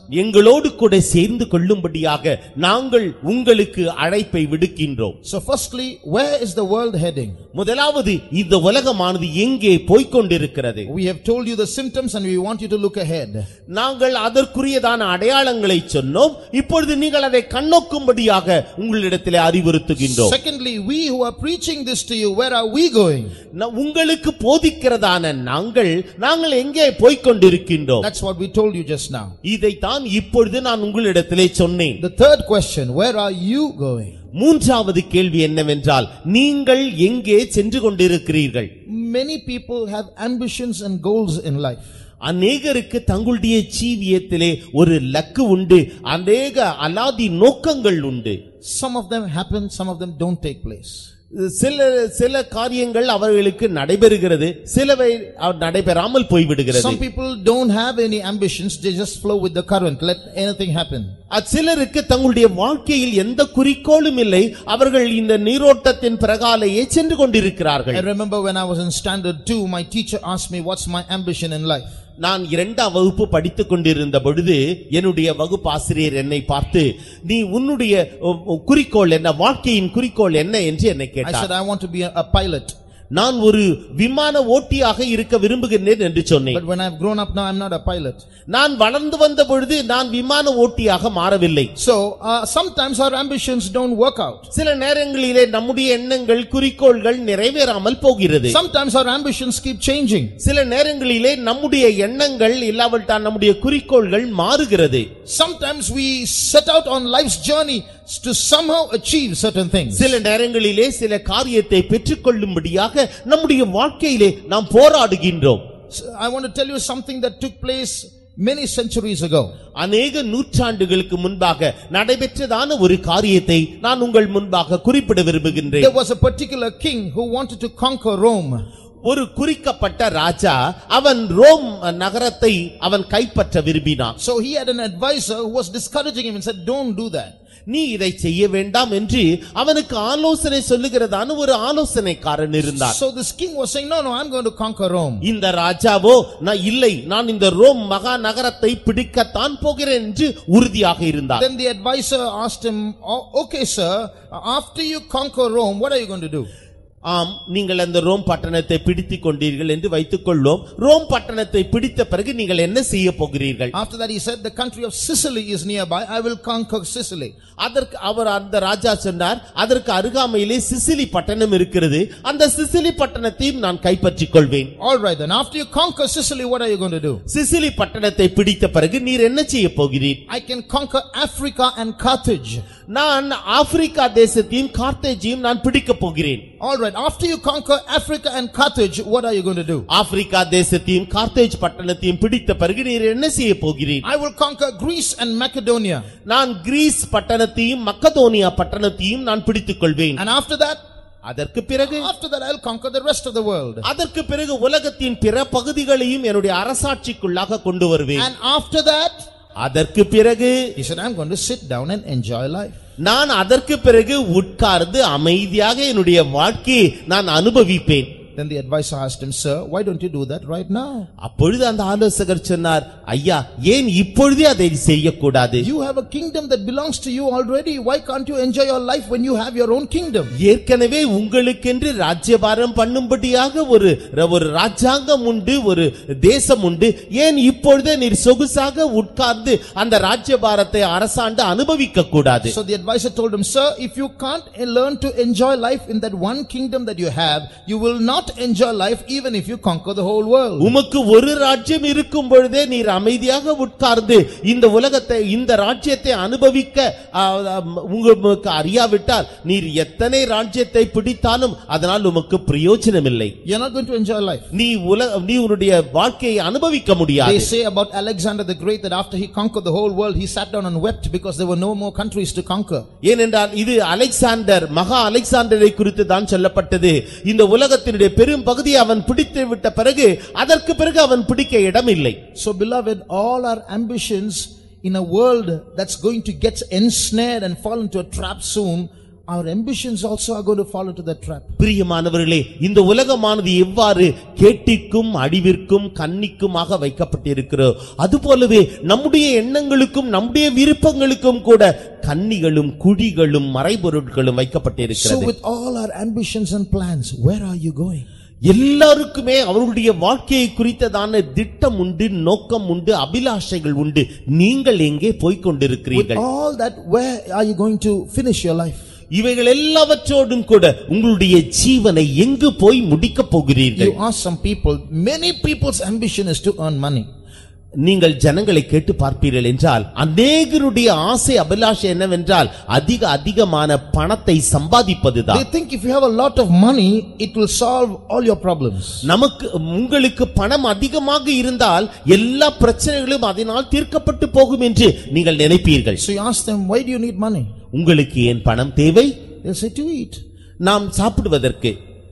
எங்களோடு கூட சேர்ந்து கொள்ளும்படியாக நாங்கள் உங்களுக்கு அழைப்பை விடுக்கின்றோம் So firstly, where is the world heading? முதலாவது இந்த உலகமானது எங்கே போய்க் கொண்டிருக்கிறது We have told you the symptoms and we want you to look ahead. நாங்கள் அதற்குரியதான அடையாளங்களை சொன்னோம் இப்பொழுது நீங்கள் அதை கண்ணோக்கும்படியாக உங்களிடத்திலே அறிவுறுத்துகின்றோம் Secondly, we who are preaching this to you, where are we going? ந- உங்களுக்கு போதிக்கிறதான நாங்கள் நாங்கள் எங்கே போய்க் கொண்டிருக்கின்றோம் That's what we told you just now. இதைத்தான் இப்பொழுது நான் உங்களிடத்திலே சொன்னேன் The third question, where are you going? மூன்றாவது கேள்வி என்னவென்றால் நீங்கள் எங்கே சென்று கொண்டிருக்கிறீர்கள் Many people have ambitions and goals in life. அநேகருக்கு தங்களுடைய ஜீவியத்திலே ஒரு லக்கு உண்டு அநேக அலாதி நோக்கங்கள் உண்டு Some of them happen, some of them don't take place. சில சில காரியங்கள் அவர்களுக்கு நடைபெறுகிறது சிலவை அ- நடைபெறாமல் போய்விடுகிறது Some people don't have any ambitions, they just flow with the current, let anything happen. அச்சிலருக்கு தங்களுடைய வாழ்க்கையில் எந்த குறிக்கோளும் இல்லை அவர்கள் இந்த நீரோட்டத்தின் பிரகாலையே சென்று கொண்டிருக்கிறார்கள் I remember when I was in standard two, my teacher asked me, what's my ambition in life? நான் இரண்டாம் வகுப்பு படித்துக் கொண்டிருந்த பொழுது என்னுடைய வகுப்பாசிரியர் என்னை பார்த்து நீ உன்னுடைய உ, உ, குறிக்கோள் என்ன வாழ்க்கையின் குறிக்கோள் என்ன என்று என்னை I கேட்டார் said, I want to be a, a pilot. நான் ஒரு விமான ஓட்டியாக இருக்க விரும்புகிறேன் என்று சொன்னேன் But when I've grown up now, I'm not a pilot. நான் வளர்ந்து வந்த பொழுது நான் விமான ஓட்டியாக மாறவில்லை So, uh, sometimes our ambitions don't work out. சில நேரங்களிலே நம்முடைய எண்ணங்கள் குறிக்கோள்கள் நிறைவேறாமல் போகிறது Sometimes our ambitions keep changing. சில நேரங்களிலே நம்முடைய எண்ணங்கள் இல்லாவிட்டால் நம்முடைய குறிக்கோள்கள் மாறுகிறது Sometimes we set out on life's journey to somehow achieve certain things. சில நேரங்களிலே சில காரியத்தை பெற்றுக்கொள்ளும்படியாக நம்முடைய வாழ்க்கையிலே நாம் போராடுகின்றோம் So, I want to tell you something that took place many centuries ago. அநேக நூற்றாண்டுகளுக்கு முன்பாக நடைபெற்றதான ஒரு காரியத்தை நான் உங்கள் முன்பாக குறிப்பிட விரும்புகின்றேன் There was a particular king who wanted to conquer Rome. ஒரு குறிக்கப்பட்ட ராஜா அவன் ரோம் நகரத்தை அவன் கைப்பற்ற விரும்பினான் So he had an advisor who was discouraging him and said, don't do that. நீ இதை செய்ய வேண்டாம் என்று அவனுக்கு ஆலோசனை சொல்லுகிறதான ஒரு ஆலோசனைக்காரன் இருந்தார் So this king was saying, no, no, I'm going to conquer Rome. இந்த ராஜாவோ நான் இல்லை நான் இந்த ரோம் மகா நகரத்தை பிடிக்கத்தான் போகிறேன் என்று உறுதியாக இருந்தார் Then the advisor asked him, "Oh, okay, sir, after you conquer Rome, what are you going to do? ஆம் நீங்கள் அந்த ரோம் பட்டணத்தை பிடித்துக் கொண்டீர்கள் என்று வைத்துக் கொள்வோம் ரோம் பட்டணத்தை பிடித்த பிறகு நீங்கள் என்ன செய்ய போகிறீர்கள் After that, he said, the country of Sicily is nearby. I will conquer Sicily. அதற்கு அவர் அந்த ராஜா சொன்னார் அதற்கு அருகாமையிலே சிசிலி பட்டணம் இருக்கிறது அந்த சிசிலி பட்டணத்தையும் நான் கைப்பற்றிக் கொள்வேன் All right, then after you conquer Sicily, what are you going to do? Sicily பட்டணத்தை பிடித்த பிறகு நீர் என்ன செய்ய போகிறீர் I can conquer Africa and Carthage. நான் ஆப்பிரிக்கா தேசத்தையும் கார்த்தேஜையும் நான் பிடிக்கப் போகிறேன் All right, after you conquer Africa and Carthage, what are you going to do? Africa தேசத்தையும் கார்த்தேஜ் பட்டணத்தையும் பிடித்த பிறகு நீர் என்ன செய்ய போகிறீர் I will conquer Greece and Macedonia. நான் கிரீஸ் பட்டணத்தையும் மக்கதோனியா பட்டணத்தையும் நான் பிடித்துக் கொள்வேன் And after that, அதற்கு பிறகு after that, I'll conquer the rest of the world. அதற்கு பிறகு உலகத்தின் பிற பகுதிகளையும் என்னுடைய அரசாட்சிக்குள்ளாக கொண்டு வருவேன் And after that, அதற்கு பிறகு he said, I'm going to sit down and enjoy life. நான் அதற்கு பிறகு உட்கார்ந்து அமைதியாக என்னுடைய வாழ்க்கையை நான் அனுபவிப்பேன் Then the advisor asked him, Sir, why don't you do that right now? அப்பொழுது அந்த ஆலோசகர் சொன்னார் ஐயா ஏன் இப்பொழுதே அதை செய்யக்கூடாது You have a kingdom that belongs to you already. Why can't you enjoy your life when you have your own kingdom? ஏற்கனவே உங்களுக்கென்று ராஜ்யபாரம் பண்ணும்படியாக ஒரு ஒரு ராஜாங்கம் உண்டு ஒரு தேசம் உண்டு ஏன் இப்பொழுதே நீர் சொகுசாக உட்கார்ந்து அந்த ராஜ்யபாரத்தை அரசாண்டு அனுபவிக்க கூடாது So the advisor told him, Sir, if you can't learn to enjoy life in that one kingdom that you have, you will not enjoy life even if you conquer the whole world. உமக்கு ஒரு ராஜ்யம் இருக்கும் பொழுதே நீர் அமைதியாக உட்கார்ந்து இந்த உலகத்தை இந்த ராஜ்யத்தை அனுபவிக்க ஆ, ஆ, உங்களுக்கு அறியாவிட்டால் நீர் எத்தனை ராஜ்யத்தை பிடித்தாலும் அதனால் உமக்கு பிரயோஜனம் இல்லை You're not going to enjoy life. நீ உலக நீ உன்னுடைய வாழ்க்கையை அனுபவிக்க They முடியாது say about Alexander the Great that after he conquered the whole world, he sat down and wept because there were no more countries to conquer. ஏனென்றால் இது அலெக்சாண்டர் மகா அலெக்சாண்டரை குறித்து தான் சொல்லப்பட்டது இந்த உலகத்தினுடைய பெரும் பகுதியை அவன் பிடித்து விட்ட பிறகு அதற்கு பிறகு அவன் பிடிக்க இடமில்லை So beloved, all our ambitions in a world that's going to get ensnared and fall into a trap soon our ambitions also are going to fall into that trap. பிரியமானவர்களே இந்த உலகமானது எவ்வாறு கேட்டிக்கும் அடிவிற்கும் கன்னிக்குமாக வைக்கப்பட்டிருக்கிறோ அதுபோலவே நம்முடைய எண்ணங்களுக்கும் நம்முடைய விருப்பங்களுக்கும் கூட கன்னிகளும் குழிகளும் மறைபொருட்களும் So வைக்கப்பட்டிருக்கிறது with all our ambitions and plans, where are you going? எல்லாருக்குமே அவர்களுடைய வாழ்க்கையை குறித்ததான திட்டம் உண்டு நோக்கம் உண்டு அபிலாஷைகள் உண்டு நீங்கள் எங்கே போய்க் With கொண்டிருக்கிறீர்கள் all that, where are you going to finish your life? இவைகள் எல்லாவற்றோடும் கூட உங்களுடைய ஜீவனை எங்கு போய் முடிக்கப் போகிறீர்கள் You ask some people, many people's ambition is to earn money. நீங்கள் ஜனங்களை கேட்டு பார்ப்பீர்கள் என்றால் அநேகருடைய ஆசை அபிலாஷை என்னவென்றால் அதிக அதிகமான பணத்தை They சம்பாதிப்பதுதான் think if you have a lot of money, it will solve all your problems. நமக்கு உங்களுக்கு பணம் அதிகமாக இருந்தால் எல்லா பிரச்சனைகளும் அதனால் தீர்க்கப்பட்டு போகும் என்று நீங்கள் நினைப்பீர்கள் So you ask them, why do you need money? உங்களுக்கு ஏன் பணம் தேவை They'll say, to eat. நாம் சாப்பிடுவதற்கு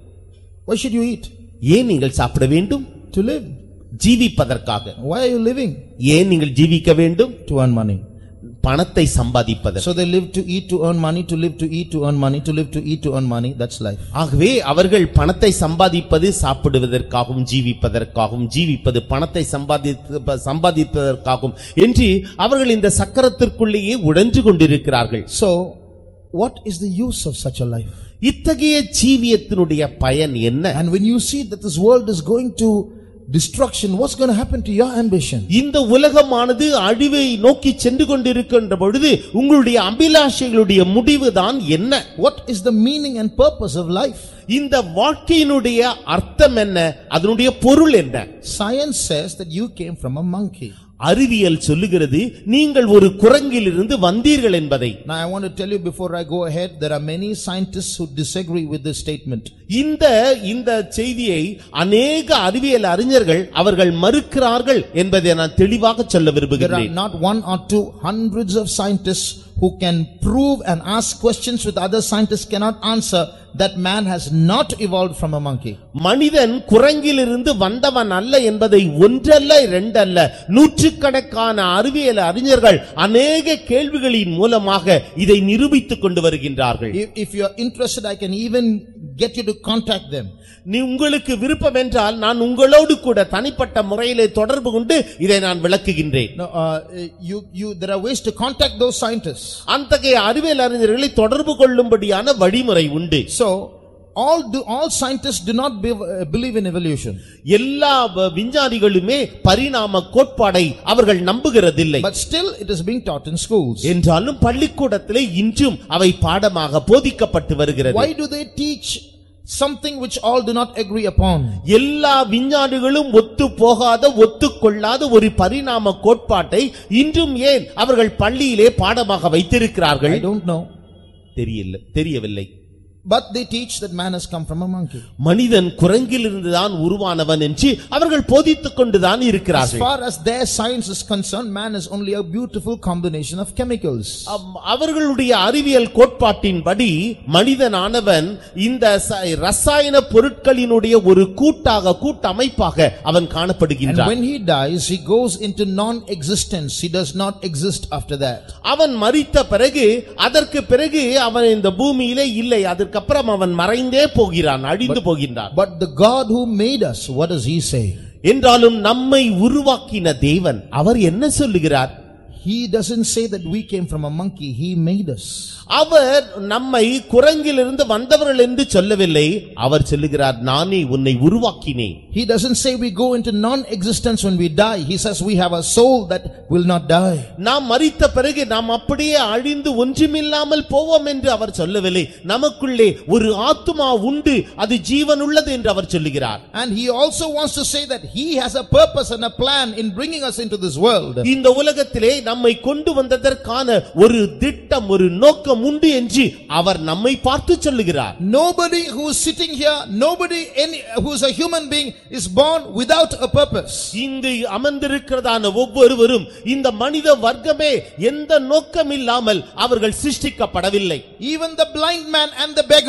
Why should you eat? ஏன் நீங்கள் சாப்பிட வேண்டும் To live. ஜீவிப்பதற்காக Why are you living? ஏன் நீங்கள் ஜீவிக்க வேண்டும் To earn money. பணத்தை சம்பாதிப்பதற்கு So they live to eat, to earn money, to live, to eat, to earn money, to live, to eat, to earn money. That's life. ஆகவே அவர்கள் பணத்தை சம்பாதிப்பது சாப்பிடுவதற்காகவும் ஜீவிப்பதற்காகவும் ஜீவிப்பது பணத்தை சம்பாதித்து சம்பாதிப்பதற்காகவும் என்று அவர்கள் இந்த சக்கரத்திற்குள்ளேயே உழன்று கொண்டிருக்கிறார்கள் So, what is the use of such a life? இத்தகைய ஜீவியத்தினுடைய பயன் என்ன And when you see that this world is going to destruction, what's going to happen to your ambition? இந்த உலகமானது அழிவை நோக்கி சென்று கொண்டிருக்கின்ற பொழுது உங்களுடைய அபிலாஷைகளுடைய முடிவுதான் என்ன What is the meaning and purpose of life? இந்த வாழ்க்கையினுடைய அர்த்தம் என்ன அதனுடைய பொருள் என்ன Science says that you came from a monkey. அறிவியல் சொல்லுகிறது நீங்கள் ஒரு குரங்கிலிருந்து வந்தீர்கள் என்பதை Now I want to tell you before I go ahead, there are many scientists who disagree with this statement. இந்த இந்த செய்தியை அநேக அறிவியல் அறிஞர்கள் அவர்கள் மறுக்கிறார்கள் என்பதை நான் தெளிவாக சொல்ல There are விரும்புகிறேன் not one or two, hundreds of scientists who can prove and ask questions with other scientists cannot answer that man has not evolved from a monkey. மனிதன் குரங்கிலிருந்து வந்தவன் அல்ல என்பதை ஒன்றல்ல இரண்டல்ல நூற்றுக்கணக்கான அறிவியல் அறிஞர்கள் அநேக கேள்விகளின் மூலமாக இதை நிரூபித்துக் கொண்டு வருகின்றார்கள் If, if you are interested, I can even get you to contact them. நீ உங்களுக்கு விருப்பம் என்றால் நான் உங்களோடு கூட தனிப்பட்ட முறையிலே தொடர்பு கொண்டு இதை நான் விளக்குகின்றேன் No, uh, you, you, there are ways to contact those scientists. அத்தகைய அறிவியல் அறிஞர்களை தொடர்பு கொள்ளும்படியான வழிமுறை உண்டு So, all do, all scientists do not be, uh, believe in evolution. எல்லா வ- விஞ்ஞானிகளுமே பரிணாம கோட்பாடை அவர்கள் நம்புகிறதில்லை But still, it is being taught in schools. என்றாலும் பள்ளிக்கூடத்திலே இன்றும் அவை பாடமாக போதிக்கப்பட்டு வருகிறது Why do they teach something which all do not agree upon? எல்லா விஞ்ஞானிகளும் ஒத்து போகாத ஒத்துக்கொள்ளாத ஒரு பரிணாம கோட்பாட்டை இன்றும் ஏன் அவர்கள் பள்ளியிலே பாடமாக வைத்திருக்கிறார்கள் I don't know. தெரியல தெரியவில்லை But they teach that man has come from a monkey. மனிதன் குரங்கிலிருந்துதான் உருவானவன் என்று அவர்கள் போதித்துக் கொண்டுதான் As இருக்கிறார்கள் far as their science is concerned, man is only a beautiful combination of chemicals. அம்- அவர்களுடைய அறிவியல் கோட்பாட்டின்படி மனிதனானவன் இந்த ச- ரசாயன பொருட்களினுடைய ஒரு கூட்டாக கூட்டமைப்பாக அவன் And காணப்படுகின்றான் when he dies, he goes into non-existence. He does not exist after that. அவன் மரித்த பிறகு அதற்கு பிறகு அவன் இந்த பூமியிலே இல்லை அதற்கப்புறம் அவன் மறைந்தே போகிறான் அழிந்து போகின்றான் But the God who made us, what does he say? என்றாலும் நம்மை உருவாக்கின தேவன் அவர் என்ன சொல்லுகிறார் He doesn't say that we came from a monkey, he made us. அவர் நம்மை குரங்கிலிருந்து வந்தவர்கள் என்று சொல்லவில்லை அவர் சொல்லுகிறார் நானே உன்னை உருவாக்கினேன் He doesn't say we go into non-existence when we die. He says we have a soul that will not die. நாம் மரித்த பிறகு நாம் அப்படியே அழிந்து ஒன்றுமில்லாமல் போவோம் என்று அவர் சொல்லவில்லை நமக்குள்ளே ஒரு ஆத்துமா உண்டு அது ஜீவனுள்ளது என்று அவர் சொல்லுகிறார் And he also wants to say that he has a purpose and a plan in bringing us into this world. இந்த உலகத்திலே நம்மை கொண்டு வந்ததற்கான ஒரு திட்டம் ஒரு நோக்கம் உண்டு என்று அவர் நம்மை பார்த்து சொல்லுகிறார் Nobody who is sitting here, nobody any, who is a human being is born without a purpose. இங்கு அமர்ந்திருக்கிறதான ஒவ்வொருவரும் இந்த மனித வர்க்கமே எந்த நோக்கம் இல்லாமல் அவர்கள் சிருஷ்டிக்கப்படவில்லை Even the blind man and the beggar,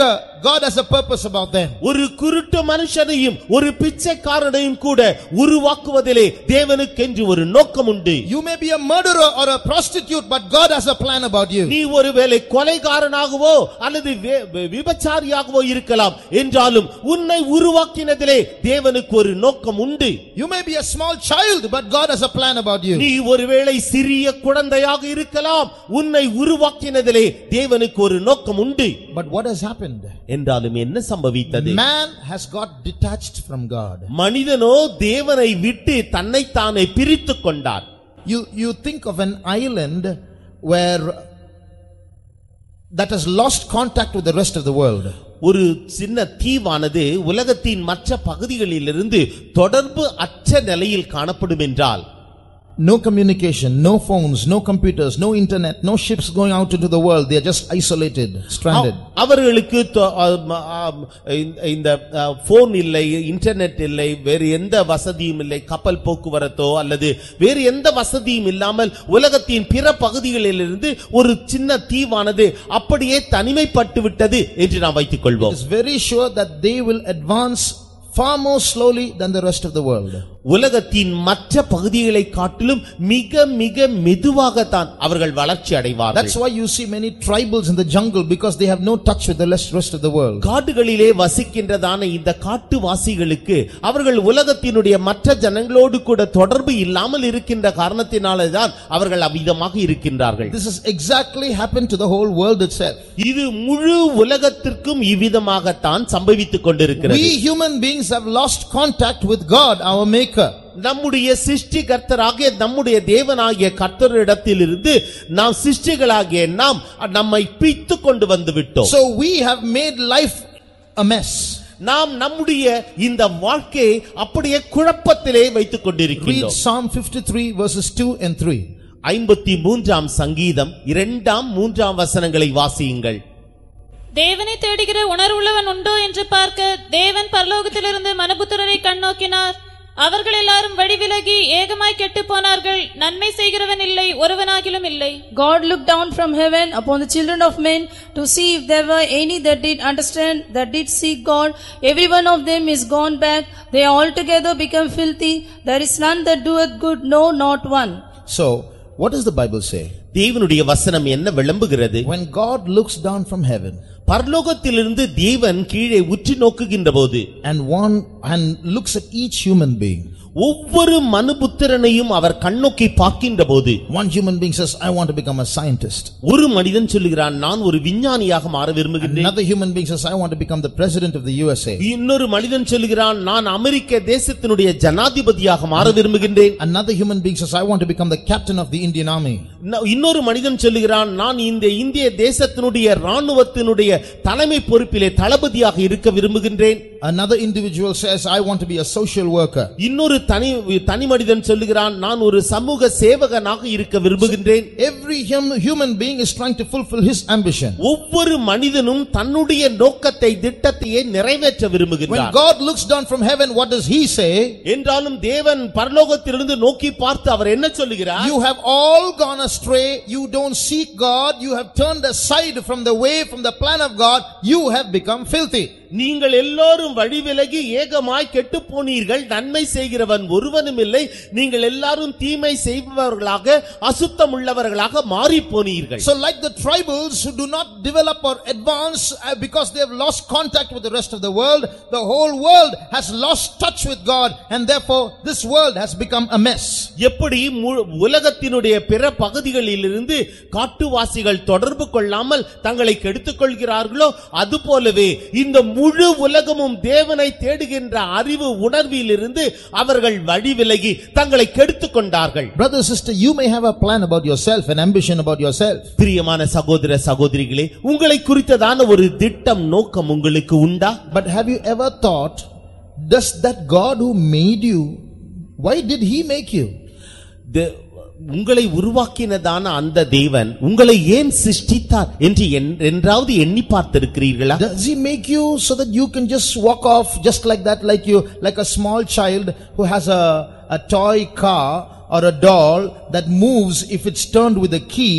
God has a purpose about them. ஒரு குருட்டு மனுஷனையும் ஒரு பிச்சைக்காரனையும் கூட உருவாக்குவதிலே தேவனுக்கென்று ஒரு நோக்கம் உண்டு You may be a murderer or a prostitute, but God has a plan about you. நீ ஒருவேளை கொலைகாரனாகவோ அல்லது வே- வே- விபச்சாரியாகவோ இருக்கலாம் என்றாலும் உன்னை உருவாக்கினதிலே தேவனுக்கு ஒரு நோக்கம் உண்டு You may be a small child, but God has a plan about you. நீ ஒருவேளை சிறிய குழந்தையாக இருக்கலாம் உன்னை உருவாக்கினதிலே தேவனுக்கு ஒரு நோக்கம் உண்டு But what has happened? என்றாலும் என்ன சம்பவித்தது Man has got detached from God. மனிதனோ தேவனை விட்டு தன்னைத்தானே பிரித்துக் கொண்டார் You, you think of an island where that has lost contact with the rest of the world. ஒரு சின்ன தீவானது உலகத்தின் மற்ற பகுதிகளிலிருந்து தொடர்பு அற்ற நிலையில் காணப்படும் என்றால் No communication, no phones, no computers, no internet, no ships going out into the world. They are just isolated, stranded. அவ- அவர்களுக்கு தொ- ஆம், ஆம், இந்த- இந்த போன் இல்லை இன்டர்நெட் இல்லை வேறு எந்த வசதியும் இல்லை கப்பல் போக்குவரத்தோ அல்லது வேறு எந்த வசதியும் இல்லாமல் உலகத்தின் பிற பகுதிகளிலிருந்து ஒரு சின்ன தீவானது அப்படியே தனிமைப்பட்டு விட்டது என்று நாம் வைத்துக் கொள்வோம் It's very sure that they will advance far more slowly than the rest of the world. உலகத்தின் மற்ற பகுதிகளை காட்டிலும் மிக மிக மெதுவாகத்தான் அவர்கள் வளர்ச்சி அடைவார்கள் That's why you see many tribals in the jungle because they have no touch with the rest rest of the world. காடுகளிலே வசிக்கின்றதான இந்த காட்டுவாசிகளுக்கு அவர்கள் உலகத்தினுடைய மற்ற ஜனங்களோடு கூட தொடர்பு இல்லாமல் இருக்கின்ற காரணத்தினாலே தான் அவர்கள் அவ்விதமாக இருக்கின்றார்கள் This has exactly happened to the whole world itself. இது முழு உலகத்திற்கும் இவ்விதமாகத்தான் சம்பவித்துக் கொண்டிருக்கிறது We human beings have lost contact with God, our maker. நம்முடைய சிருஷ்டிகர்த்தராகிய நம்முடைய தேவனாகிய கர்த்தரிடத்திலிருந்து நாம் சிருஷ்டிகளாகிய நாம் நம்மை பிய்த்து கொண்டு வந்து விட்டோம் So we have made life a mess. நாம் நம்முடைய இந்த வாழ்க்கையை அப்படியே குழப்பத்திலே வைத்துக் Read கொண்டிருக்கிறோம் Psalm 53 verses 2 and 3. ஐம்பத்தி மூன்றாம் சங்கீதம் இரண்டாம் மூன்றாம் வசனங்களை வாசியுங்கள் தேவனை தேடுகிற உணர்வுள்ளவன் உண்டோ என்று பார்க்க தேவன் பரலோகத்திலிருந்து மனுபுத்திரரை கண்ணோக்கினார் அவர்கள் எல்லாரும் வழிவிலகி ஏகமாய் கெட்டுப் போனார்கள் நன்மை செய்கிறவன் இல்லை ஒருவனாகிலும் இல்லை God looked down from heaven upon the children of men to see if there were any that did understand, that did seek God. Every one of them is gone back. They altogether become filthy. There is none that doeth good, no, not one. So, what does the Bible say? தேவனுடைய வசனம் என்ன விளம்புகிறது When God looks down from heaven பரலோகத்திலிருந்து தேவன் கீழே உற்று நோக்குகின்ற போது and one and looks at each human being, ஒவ்வொரு மனுபுத்திரனையும் அவர் கண்ணோக்கி பார்க்கின்ற போது one human being says, I want to become a scientist. ஒரு மனிதன் சொல்லுகிறான் நான் ஒரு விஞ்ஞானியாக மாற விரும்புகின்றேன் Another human being says, I want to become the president of the USA. இன்னொரு மனிதன் சொல்லுகிறான் நான் அமெரிக்க தேசத்தினுடைய ஜனாதிபதியாக மாற விரும்புகின்றேன் Another human being says, I want to become the captain of the Indian army. இன்ன- இன்னொரு மனிதன் சொல்லுகிறான் நான் இந்த இந்திய தேசத்தினுடைய ராணுவத்தினுடைய தலைமை பொறுப்பிலே தளபதியாக இருக்க விரும்புகின்றேன் Another individual says, I want to be a social worker. இன்னொரு தனி தனி மனிதன் சொல்லுகிறான் நான் ஒரு சமூக சேவகனாக இருக்க விரும்புகின்றேன் Every hum- human being is trying to fulfill his ambition. ஒவ்வொரு மனிதனும் தன்னுடைய நோக்கத்தை திட்டத்தையே நிறைவேற்ற When விரும்புகின்றான் God looks down from heaven, what does he say? என்றாலும் தேவன் பரலோகத்திலிருந்து நோக்கி பார்த்து அவர் என்ன சொல்லுகிறார் You have all gone astray. You don't seek God. You have turned aside from the way, from the plan of God. You have become filthy. நீங்கள் எல்லோரும் வழி விலகி ஏகமாய் கெட்டுப் போனீர்கள் நன்மை செய்கிறவன் ஒருவனும் இல்லை நீங்கள் எல்லாரும் தீமை செய்பவர்களாக அசுத்தம் உள்ளவர்களாக மாறி போனீர்கள் So like the tribals who do not develop or advance uh, because they have lost contact with the rest of the world, the whole world has lost touch with God and therefore this world has become a mess. எப்படி மு- உலகத்தினுடைய பிற பகுதிகளிலிருந்து காட்டுவாசிகள் தொடர்பு கொள்ளாமல் தங்களை கெடுத்துக் கொள்கிறார்களோ அதுபோலவே இந்த முழு உலகமும் தேவனை தேடுகின்ற அறிவு உணர்விலிருந்து அவர்கள் வழி விலகி தங்களை கெடுத்துக் கொண்டார்கள் Brother, sister, you may have a plan about yourself, an ambition about yourself. பிரியமான சகோதர சகோதரிகளே உங்களை குறித்ததான ஒரு திட்டம் நோக்கம் உங்களுக்கு உண்டா But have you ever thought, does that God who made you, why did he make you? த- உங்களை உருவாக்கினதான அந்த தேவன் உங்களை ஏன் சிருஷ்டித்தார் என்று என்- என்றாவது எண்ணி பார்த்திருக்கிறீர்களா Does he make you so that you can just walk off just like that, like you, like a small child who has a, a toy car or a doll that moves if it's turned with a key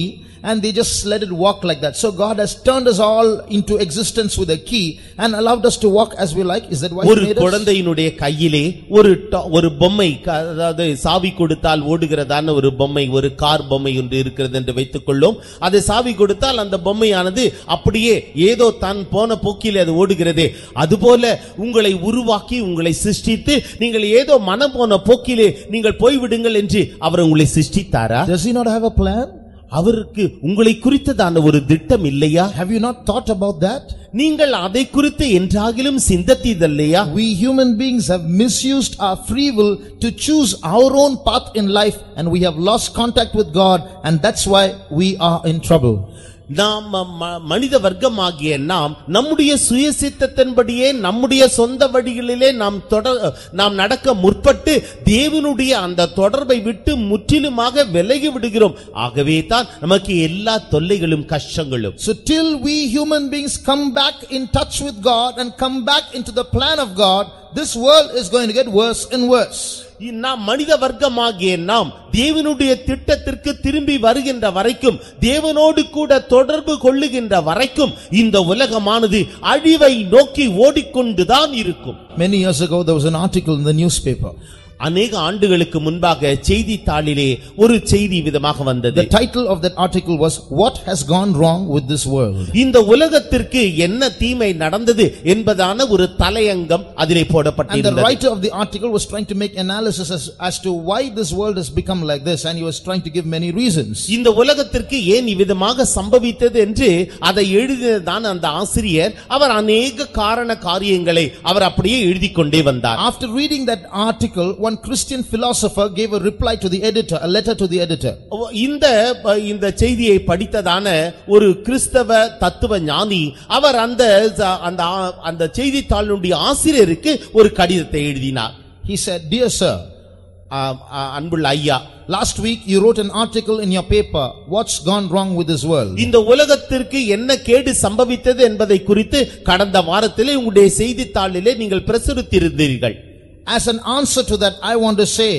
and they just let it walk like that. So God has turned us all into existence with a key and allowed us to walk as we like. Is that why He ஒரு made us? குழந்தையினுடைய கையிலே ஒரு ட- ஒரு பொம்மை க- அதாவது சாவி கொடுத்தால் ஓடுகிறதான ஒரு பொம்மை ஒரு கார் பொம்மை ஒன்று இருக்கிறது என்று வைத்துக் கொள்ளும் அதை சாவி கொடுத்தால் அந்த பொம்மையானது அப்படியே ஏதோ தான் போன போக்கிலே அது ஓடுகிறதே அதுபோல உங்களை உருவாக்கி உங்களை சிருஷ்டித்து நீங்கள் ஏதோ மனம் போன போக்கிலே நீங்கள் போய்விடுங்கள் என்று அவர் உங்களை சிருஷ்டித்தாரா Does He not have a plan? அவருக்கு உங்களை குறித்ததான ஒரு திட்டம் இல்லையா Have you not thought about that? நீங்கள் அதை குறித்து என்றாகிலும் சிந்தத்தியதில்லையா We human beings have misused our free will to choose our own path in life and we have lost contact with God and that's why we are in trouble. நாம் ம- ம- மனித வர்க்கமாகிய நாம் நம்முடைய சுயசித்தத்தின்படியே நம்முடைய சொந்த வழிகளிலே நாம் தொடர் நாம் நடக்க முற்பட்டு தேவனுடைய அந்த தொடர்பை விட்டு முற்றிலுமாக விலகி விடுகிறோம் ஆகவே தான் நமக்கு எல்லா தொல்லைகளும் கஷ்டங்களும் So till we human beings come back in touch with God and come back into the plan of God, this world is going to get worse and worse. இ- நாம் மனித வர்க்கமாகிய நாம் தேவனுடைய திட்டத்திற்கு திரும்பி வருகின்ற வரைக்கும் தேவனோடு கூட தொடர்பு கொள்ளுகின்ற வரைக்கும் இந்த உலகமானது அழிவை நோக்கி ஓடிக்கொண்டுதான் இருக்கும் Many years ago, there was an article in the newspaper. அநேக ஆண்டுகளுக்கு முன்பாக செய்தித்தாளிலே ஒரு செய்தி விதமாக வந்தது The title of that article was, What Has Gone Wrong with This World? இந்த உலகத்திற்கு என்ன தீமை நடந்தது என்பதான ஒரு தலையங்கம் அதிலே And the போடப்பட்டிருந்தது writer of the article was trying to make analysis as, as to why this world has become like this and he was trying to give many reasons. இந்த உலகத்திற்கு ஏன் இவ்விதமாக சம்பவித்தது என்று அதை எழுதினதான அந்த ஆசிரியர் அவர் அநேக காரண காரியங்களை அவர் அப்படியே எழுதிக் கொண்டே வந்தார் After reading that article, one Christian philosopher gave a reply to the editor, a letter to the editor. இந்த இந்த செய்தியை படித்ததான ஒரு கிறிஸ்தவ தத்துவ ஞானி அவர் அந்த அந்த அந்த செய்தித்தாளுடைய ஆசிரியருக்கு ஒரு கடிதத்தை எழுதினார் He said, Dear sir, ஆ, ஆ, அன்புள்ள ஐயா last week you wrote an article in your paper, What's Gone Wrong with This World? இந்த உலகத்திற்கு என்ன கேடு சம்பவித்தது என்பதை குறித்து கடந்த வாரத்திலே உங்களுடைய செய்தித்தாளிலே நீங்கள் பிரசுரித்திருந்தீர்கள் As an answer to that, I want to say,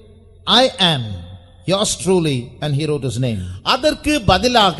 I am yours truly, and he wrote his name. அதற்கு பதிலாக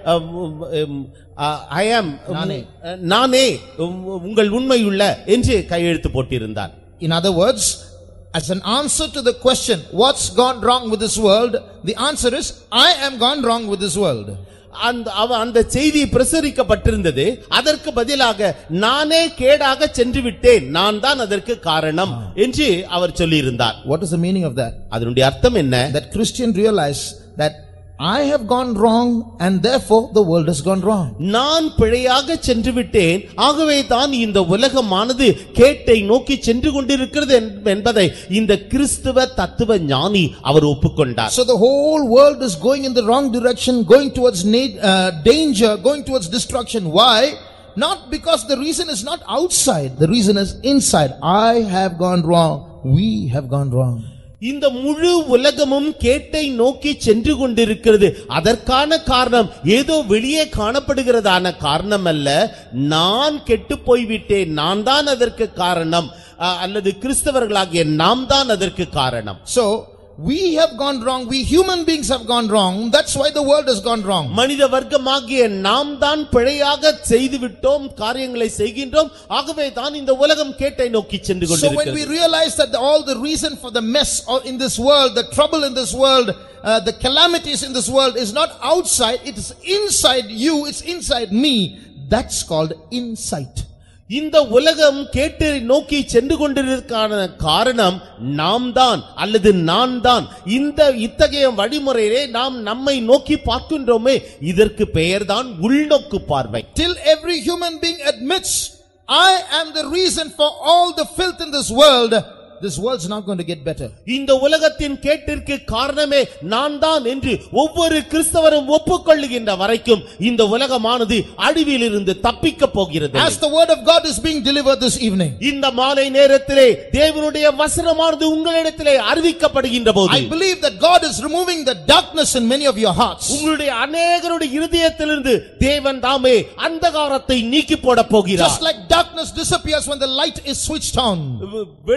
ஐ ஆம் நானே. நானே உம், உங்கள் உண்மையுள்ள என்று கையெழுத்து போட்டிருந்தார் In other words, as an answer to the question, what's gone wrong with this world? The answer is, I am gone wrong with this world. அந்த அவ அந்த செய்தி பிரசுரிக்கப்பட்டிருந்தது அதற்கு பதிலாக நானே கேடாக சென்று விட்டேன் நான் தான் அதற்கு காரணம் என்று அவர் சொல்லியிருந்தார் What is the meaning of that? அதனுடைய அர்த்தம் என்ன That Christian realize that I have gone wrong and therefore the world has gone wrong. நான் பிழையாக சென்று விட்டேன் ஆகவே தான் இந்த உலகமானது கேட்டை நோக்கி சென்று கொண்டிருக்கிறது என்- என்பதை இந்த கிறிஸ்துவ தத்துவ ஞானி அவர் ஒப்புக்கொண்டார் So the whole world is going in the wrong direction, going towards na- uh, danger, going towards destruction. Why? Not because the reason is not outside, the reason is inside. I have gone wrong. We have gone wrong. இந்த முழு உலகமும் கேட்டை நோக்கி சென்று கொண்டிருக்கிறது அதற்கான காரணம் ஏதோ வெளியே காணப்படுகிறதான காரணம் அல்ல நான் கெட்டு போய்விட்டேன் நான் தான் அதற்கு காரணம் அ, அல்லது கிறிஸ்தவர்களாகிய நாம் தான் அதற்கு காரணம் So, we have gone wrong, we human beings have gone wrong, that's why the world has gone wrong. மனித வர்க்கமாகிய நாம் தான் பிழையாக செய்து விட்டோம் காரியங்களை செய்கின்றோம் ஆகவே தான் இந்த உலகம் கேட்டை நோக்கி சென்று So when we கொண்டிருக்கிறது realize that all the reason for the mess or in this world, the trouble in this world, uh, the calamities in this world is not outside, it is inside you, it's inside me. That's called insight. இந்த உலகம் கேட்டு நோக்கி சென்று கொண்டிருக்கான காரணம் நாம் தான் அல்லது நான் தான் இந்த இத்தகைய வழிமுறையிலே நாம் நம்மை நோக்கி பார்க்கின்றோமே இதற்கு பெயர்தான் உள்நோக்கு பார்வை Till every human being admits, I am the reason for all the filth in this world, this world's not going to get better. இந்த உலகத்தின் கேட்டிற்கு காரணமே நான் தான் என்று ஒவ்வொரு கிறிஸ்தவரும் ஒப்புக்கொள்ளுகின்ற வரைக்கும் இந்த உலகமானது அழிவிலிருந்து தப்பிக்க போகிறது As the word of God is being delivered this evening, இந்த மாலை நேரத்திலே தேவனுடைய வசனமானது உங்களிடத்திலே அறிவிக்கப்படுகின்ற போது I believe that God is removing the darkness in many of your hearts. உங்களுடைய அநேகருடைய இருதயத்திலிருந்து தேவன் தாமே அந்தகாரத்தை நீக்கி போட போகிறார் Just like darkness disappears when the light is switched on. வெளிச்சமான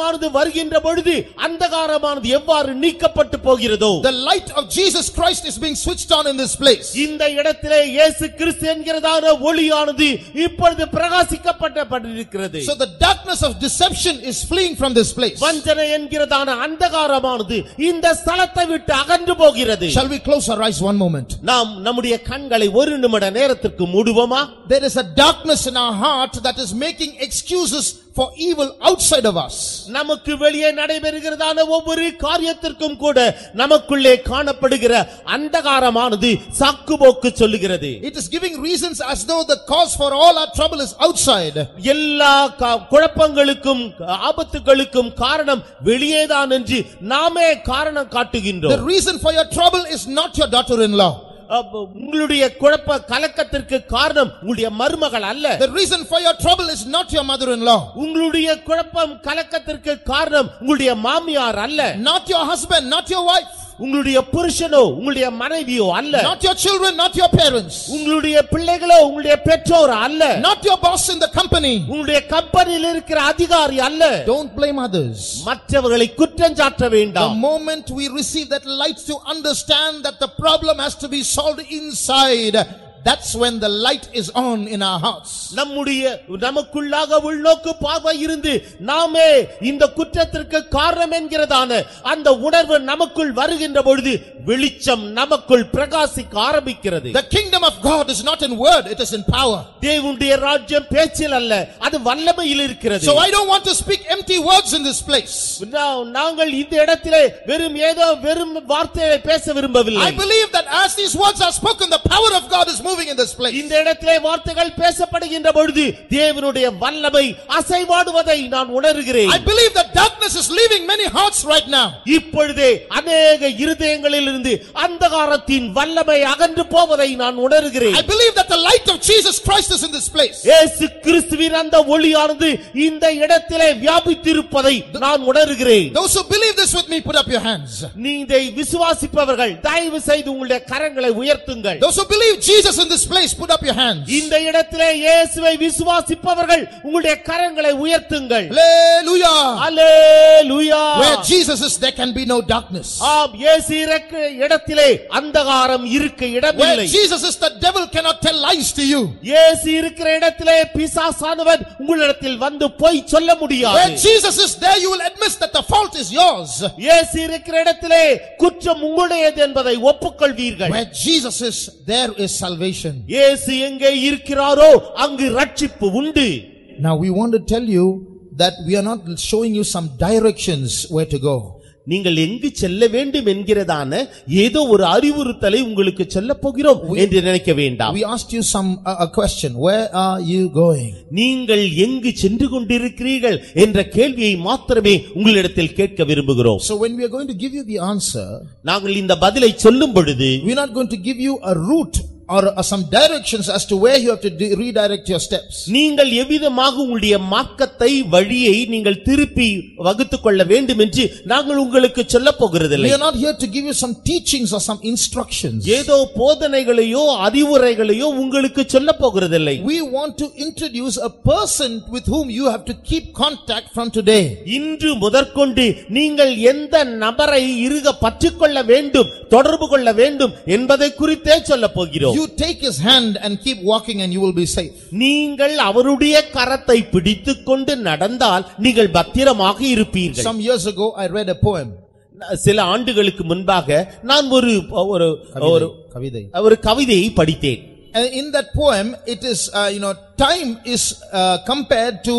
வெளிச்சமானது வருகின்ற பொழுது அந்தகாரமானது எவ்வாறு நீக்கப்பட்டு போகிறதோ The light of Jesus Christ is being switched on in this place. இந்த இடத்திலே இயேசு கிறிஸ்து என்கிறதான ஒளியானது இப்பொழுது பிரகாசிக்கப்பட்டிருக்கிறது So the darkness of deception is fleeing from this place. வஞ்சனை என்கிறதான அந்தகாரமானது இந்த ஸ்தலத்தை விட்டு அகன்று போகிறது Shall we close our eyes one moment? நாம் நம்முடைய கண்களை ஒரு நிமிட நேரத்திற்கு மூடுவோமா There is a darkness in our heart that is making excuses for evil outside of us. நமக்கு வெளியே நடைபெறுகிறதான ஒவ்வொரு காரியத்திற்கும் கூட நமக்குள்ளே காணப்படுகிற அந்தகாரமானது சாக்குபோக்கு சொல்லுகிறது It is giving reasons as though the cause for all our trouble is outside. எல்லா கா- குழப்பங்களுக்கும் ஆபத்துகளுக்கும் காரணம் வெளியேதான் என்று நாமே காரணம் The காட்டுகின்றோம் reason for your trouble is not your daughter-in-law. அப்ப உங்களுடைய குழப்ப கலக்கத்திற்கு காரணம் உங்களுடைய மருமகள் அல்ல The reason for your trouble is not your mother-in-law. உங்களுடைய குழப்பம் கலக்கத்திற்கு காரணம் உங்களுடைய மாமியார் அல்ல Not your husband, not your wife, உங்களுடைய புருஷனோ உங்களுடைய மனைவியோ அல்ல not your children, not your parents, உங்களுடைய பிள்ளைகளோ உங்களுடைய பெற்றோர் அல்ல not your boss in the company. உங்களுடைய கம்பெனியில் இருக்கிற அதிகாரி அல்ல Don't blame others. மற்றவர்களை குற்றஞ்சாட்ட The வேண்டாம் moment we receive that light to understand that the problem has to be solved inside, that's when the light is on in our hearts. நம்முடைய நமக்குள்ளாக உள்நோக்கு பார்வை இருந்து நாமே இந்த குற்றத்திற்கு காரணம் என்கிறதான அந்த உணர்வு நமக்குள் வருகின்ற பொழுது வெளிச்சம் நமக்குள் பிரகாசிக்க ஆரம்பிக்கிறது The kingdom of God is not in word, it is in power. தேவனுடைய ராஜ்யம் பேச்சில் அல்ல அது வல்லமையில் இருக்கிறது So I don't want to speak empty words in this place. நா- நாங்கள் இந்த இடத்திலே வெறும் ஏதோ வெறும் வார்த்தையை பேச விரும்பவில்லை I believe that as these words are spoken, the power of God is moving in this place. இந்த இடத்திலே வார்த்தைகள் பேசப்படுகின்ற பொழுது தேவனுடைய வல்லமை அசைவாடுவதை நான் உணர்கிறேன் I believe that darkness is leaving many hearts right now. இப்பொழுதே அநேக இருதயங்களிலிருந்து அந்தகாரத்தின் வல்லமை அகன்று போவதை நான் உணர்கிறேன் I believe that the light of Jesus Christ is in this place. இயேசு கிறிஸ்துவின் அந்த ஒளியானது இந்த இடத்திலே வியாபித்திருப்பதை நான் உணர்கிறேன் Those who believe this with me, put up your hands. நீ இதை விசுவாசிப்பவர்கள் தயவு செய்து உங்களுடைய கரங்களை உயர்த்துங்கள் Those who believe Jesus in this place, put up your hands. இந்த இடத்திலே இயேசுவை விசுவாசிப்பவர்கள் உங்களுடைய கரங்களை உயர்த்துங்கள் Hallelujah. Hallelujah Where Jesus is, there can be no darkness. ஆம் இயேசு இருக்க இடத்திலே அந்தகாரம் இருக்க Where இடமில்லை Jesus is, the devil cannot tell lies to you. இயேசு இருக்கிற இடத்திலே பிசாசானவன் உங்களிடத்தில் வந்து போய் சொல்ல Where முடியாது Jesus is, there you will admit that the fault is yours. இயேசு இருக்கிற இடத்திலே குற்றம் உங்களுடையது என்பதை ஒப்புக்கொள்வீர்கள் Where Jesus is, there is salvation. இயேசு எங்கே இருக்கிறாரோ அங்கு ரட்சிப்பு உண்டு Now we want to tell you that we are not showing you some directions where to go. நீங்கள் எங்கு செல்ல வேண்டும் என்கிறதான ஏதோ ஒரு அறிவுறுத்தலை உங்களுக்கு சொல்ல போகிறோம் என்று நினைக்க வேண்டாம் We asked you some a a question. Where are you going? நீங்கள் எங்கு சென்று கொண்டிருக்கிறீர்கள் என்ற கேள்வியை மாத்திரமே உங்களிடத்தில் கேட்க விரும்புகிறோம் So when we are going to give you the answer, நாங்கள் இந்த பதிலை சொல்லும் பொழுது we're not going to give you a route or uh, some directions as to where you have to de- redirect your steps. நீங்கள் எவ்விதமாக உங்களுடைய மார்க்கத்தை வழியை நீங்கள் திருப்பி வகுத்துக் கொள்ள வேண்டும் என்று நாங்கள் உங்களுக்கு சொல்ல போகிறதில்லை We are not here to give you some teachings or some instructions. ஏதோ போதனைகளையோ அறிவுரைகளையோ உங்களுக்கு சொல்ல போகிறதில்லை We want to introduce a person with whom you have to keep contact from today. இன்று முதற்கொண்டு நீங்கள் எந்த நபரை இருக பற்றிக்கொள்ள வேண்டும் தொடர்பு கொள்ள வேண்டும் என்பதை குறித்தே சொல்ல போகிறோம் You take his hand and keep walking and you will be safe. நீங்கள் அவருடைய கரத்தை பிடித்துக் கொண்டு நடந்தால் நீங்கள் பத்திரமாக இருப்பீர்கள் Some years ago, I read a poem. சில ஆண்டுகளுக்கு முன்பாக நான் ஒரு ஒரு ஒரு Kavidai. ஒரு கவிதையை படித்தேன் And in that poem, it is, uh, you know, time is uh, compared to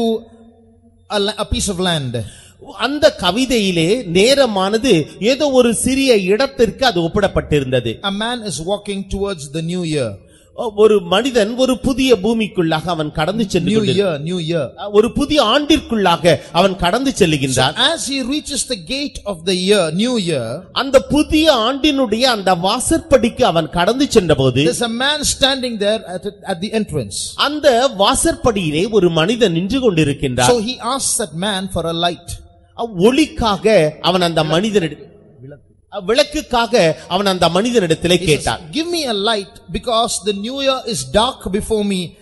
a, la- a piece of land. அந்த கவிதையிலே நேரமானது ஏதோ ஒரு சிறிய இடத்திற்கு அது ஒப்பிடப்பட்டிருந்தது A man is walking towards the new year. ஒரு மனிதன் ஒரு புதிய பூமிக்குள்ளாக அவன் கடந்து சென்று New கொண்டிரு- year, new year. ஒரு புதிய ஆண்டிற்குள்ளாக அவன் கடந்து செல்லுகின்றான் As he reaches the gate of the year, new year, அந்த புதிய ஆண்டினுடைய அந்த வாசற்படிக்கு அவன் கடந்து சென்றபோது there's a man standing there at, at the entrance. அந்த வாசற்படியிலே ஒரு மனிதன் நின்று கொண்டிருக்கின்றான் So he asks that man for a light. ஒளிக்காக அவன் அந்த மனிதனிட விளக்குக்காக அவன் அந்த மனிதனிடத்திலே He says, கேட்டான் Give me a light because the new year is dark before me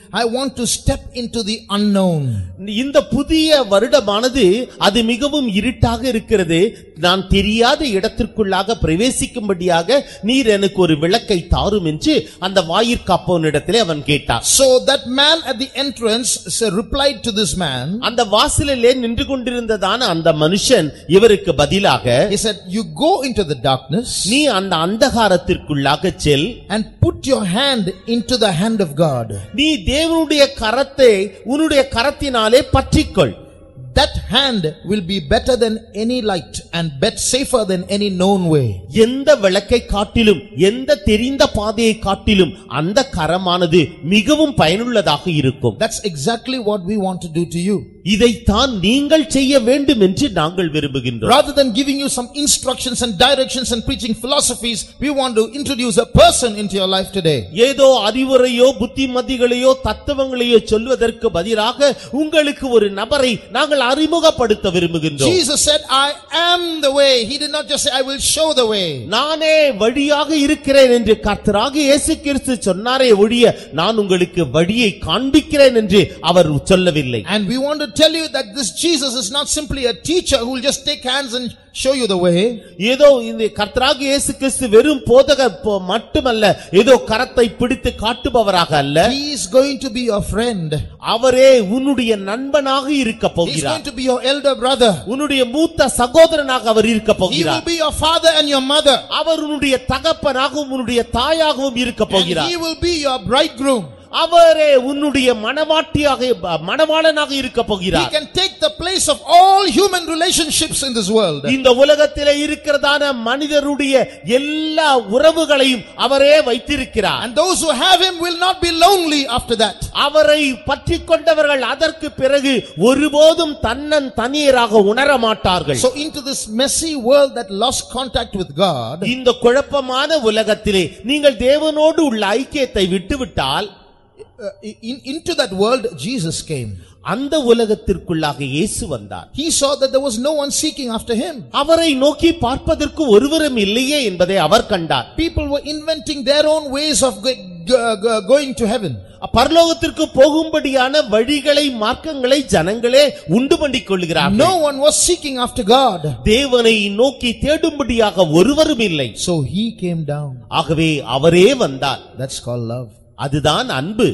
I want to step into the unknown. இந்த புதிய வருடமானது அது மிகவும் இருட்டாக இருக்கிறது நான் தெரியாத இடத்திற்குள்ளாக பிரவேசிக்கும்படியாக நீர் எனக்கு ஒரு விளக்கை தாரும் என்று அந்த வாயிற்காப்பவனிடத்திலே அவன் கேட்டான் So that man at the entrance said- replied to this man, அந்த வாசலிலே நின்று கொண்டிருந்ததான அந்த மனுஷன் இவருக்கு பதிலாக he said, You go into the darkness நீ அந்த அந்தகாரத்திற்குள்ளாக செல் and put your hand into the hand of God. நீ தேவனுடைய கரத்தை உன்னுடைய கரத்தினாலே பற்றிக்கொள் That hand will be better than any light and bet safer than any known way. எந்த விளக்கை காட்டிலும் எந்த தெரிந்த பாதையை காட்டிலும் அந்த கரமானது மிகவும் பயனுள்ளதாக இருக்கும் That's exactly what we want to do to you. இதைத்தான் நீங்கள் செய்ய வேண்டும் என்று நாங்கள் விரும்புகின்றோம் Rather than giving you some instructions and directions and preaching philosophies, we want to introduce a person into your life today. ஏதோ அறிவுரையோ புத்திமதிகளையோ தத்துவங்களையோ சொல்வதற்கு பதிலாக உங்களுக்கு ஒரு நபரை நாங்கள் அறிமுகப்படுத்த விரும்புகின்றோம் Jesus said, I am the way. He did not just say, I will show the way. நானே வழியாக இருக்கிறேன் என்று கர்த்தராக இயேசு கிறிஸ்து சொன்னாரே ஒழிய நான் உங்களுக்கு வழியை காண்பிக்கிறேன் என்று அவர் சொல்லவில்லை And we want to tell you that this Jesus is not simply a teacher who will just take hands and show you the way. ஏதோ இந்த கர்த்தராக இயேசு கிறிஸ்து வெறும் போதகர் போ- மட்டுமல்ல ஏதோ கரத்தை பிடித்து காட்டுபவராக அல்ல He is going to be your friend. அவரே உன்னுடைய நண்பனாக இருக்க He is போகிறார் going to be your elder brother. உன்னுடைய மூத்த சகோதரனாக அவர் இருக்க He will போகிறார் be your father and your mother. அவர் உன்னுடைய தகப்பனாகவும் உன்னுடைய தாயாகவும் இருக்க And போகிறார் he will be your bridegroom. அவரே உன்னுடைய மணவாட்டியாக மணவாளனாக இருக்க He போகிறார் can take the place of all human relationships in this world. இந்த உலகத்திலே இருக்கிறதான மனிதருடைய எல்லா உறவுகளையும் அவரே வைத்திருக்கிறார் And those who have him will not be lonely after that. அவரை பற்றி கொண்டவர்கள் அதற்கு பிறகு ஒருபோதும் தன்னன் தனியராக உணர மாட்டார்கள் So into this messy world that lost contact with God, இந்த குழப்பமான உலகத்திலே நீங்கள் தேவனோடு உள்ள ஐக்கியத்தை விட்டுவிட்டால் uh, in, into that world Jesus came. அந்த உலகத்திற்குள்ளாக இயேசு வந்தார் He saw that there was no one seeking after him. அவரை நோக்கி பார்ப்பதற்கு ஒருவரும் இல்லையே என்பதை அவர் கண்டார் People were inventing their own ways of go- go- go- going to heaven. பரலோகத்திற்கு போகும்படியான வழிகளை மார்க்கங்களை ஜனங்களே உண்டு பண்ணிக் கொள்கிறார்கள் No one was seeking after God. தேவனை நோக்கி தேடும்படியாக ஒருவரும் இல்லை So he came down. ஆகவே அவரே வந்தார் That's called love. அதுதான் அன்பு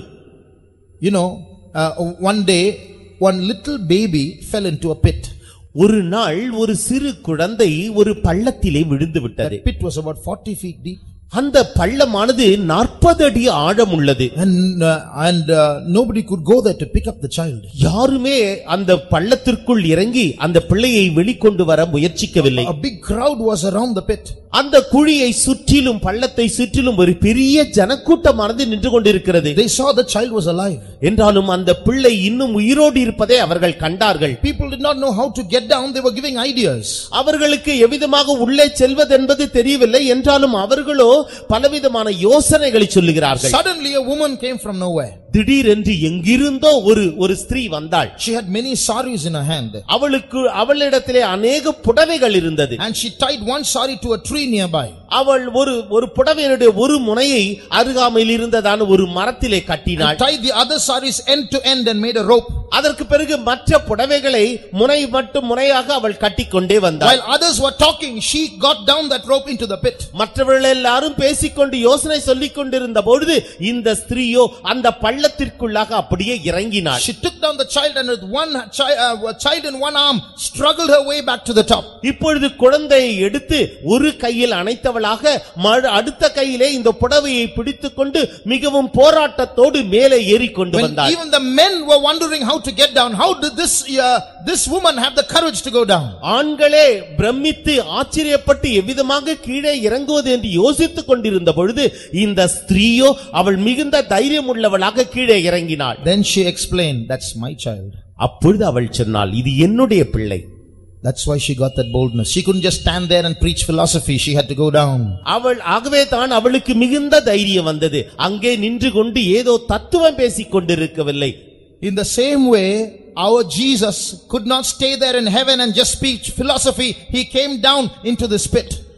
You know, uh, one day, one little baby fell into a pit. ஒரு நாள் ஒரு சிறு குழந்தை ஒரு பள்ளத்திலே விழுந்து விட்டது That pit was about 40 feet deep. அந்த பள்ளமானது நாற்பது அடி ஆழம் உள்ளது And, uh, and uh, nobody could go there to pick up the child. யாருமே அந்த பள்ளத்திற்குள் இறங்கி அந்த பிள்ளையை வெளிக்கொண்டு வர முயற்சிக்கவில்லை A big crowd was around the pit. அந்த குழியை சுற்றிலும் பள்ளத்தை சுற்றிலும் ஒரு பெரிய ஜனக்கூட்டமானது நின்று கொண்டிருக்கிறது They saw the child was alive. என்றாலும் அந்த பிள்ளை இன்னும் உயிரோடு இருப்பதை அவர்கள் கண்டார்கள் People did not know how to get down. They were giving ideas. அவர்களுக்கு எவ்விதமாக உள்ளே செல்வதென்பது தெரியவில்லை என்றாலும் அவர்களோ பலவிதமான யோசனைகளை சொல்லுகிறார்கள் Suddenly a woman came from nowhere. திடீரென்று எங்கிருந்தோ ஒரு ஒரு ஸ்திரீ வந்தாள் She had many saris in her hand. அவளுக்கு அவளிடத்திலே அநேக புடவைகள் இருந்தது And she tied one sari to a tree nearby. அவள் ஒரு ஒரு புடவையினுடைய ஒரு முனையை அருகாமையில் இருந்ததான ஒரு மரத்திலே கட்டினாள் And tied the other saris end to end and made a rope. அதற்கு பிறகு மற்ற புடவைகளை முனை மட்டும் முனையாக அவள் கட்டிக்கொண்டே வந்தாள் While others were talking, she got down that rope into the pit. மற்றவர்கள் எல்லாரும் பேசிக்கொண்டு யோசனை சொல்லிக் கொண்டிருந்த பொழுது இந்த ஸ்திரீயோ அந்த பள்ளத்திற்குள்ளாக அப்படியே இறங்கினாள் She took down the child and with one chi- uh, child in one arm struggled her way back to the top. இப்பொழுது குழந்தையை எடுத்து ஒரு கையில் அணைத்தவளாக மறு- அடுத்த கையிலே இந்த புடவையை பிடித்துக்கொண்டு மிகவும் போராட்டத்தோடு மேலே ஏறிக்கொண்டு When வந்தாள் even the men were wondering how to get down, how did this, uh, this woman have the courage to go down? ஆண்களே பிரமித்து ஆச்சரியப்பட்டு எவ்விதமாக கீழே இறங்குவது என்று யோசித்துக் கொண்டிருந்த பொழுது இந்த ஸ்திரீயோ அவள் மிகுந்த தைரியம் உள்ளவளாக கீழே இறங்கினாள் Then she explained, that's my child. அப்பொழுது அவள் சொன்னாள் இது என்னுடைய பிள்ளை That's why she got that boldness. She couldn't just stand there and preach philosophy. She had to go down. அவள் ஆகவே தான் அவளுக்கு மிகுந்த தைரியம் வந்தது அங்கே நின்று கொண்டு ஏதோ தத்துவம் பேசிக் கொண்டிருக்கவில்லை In the same way, our Jesus could not stay there in heaven and just speak philosophy. He came down into this pit.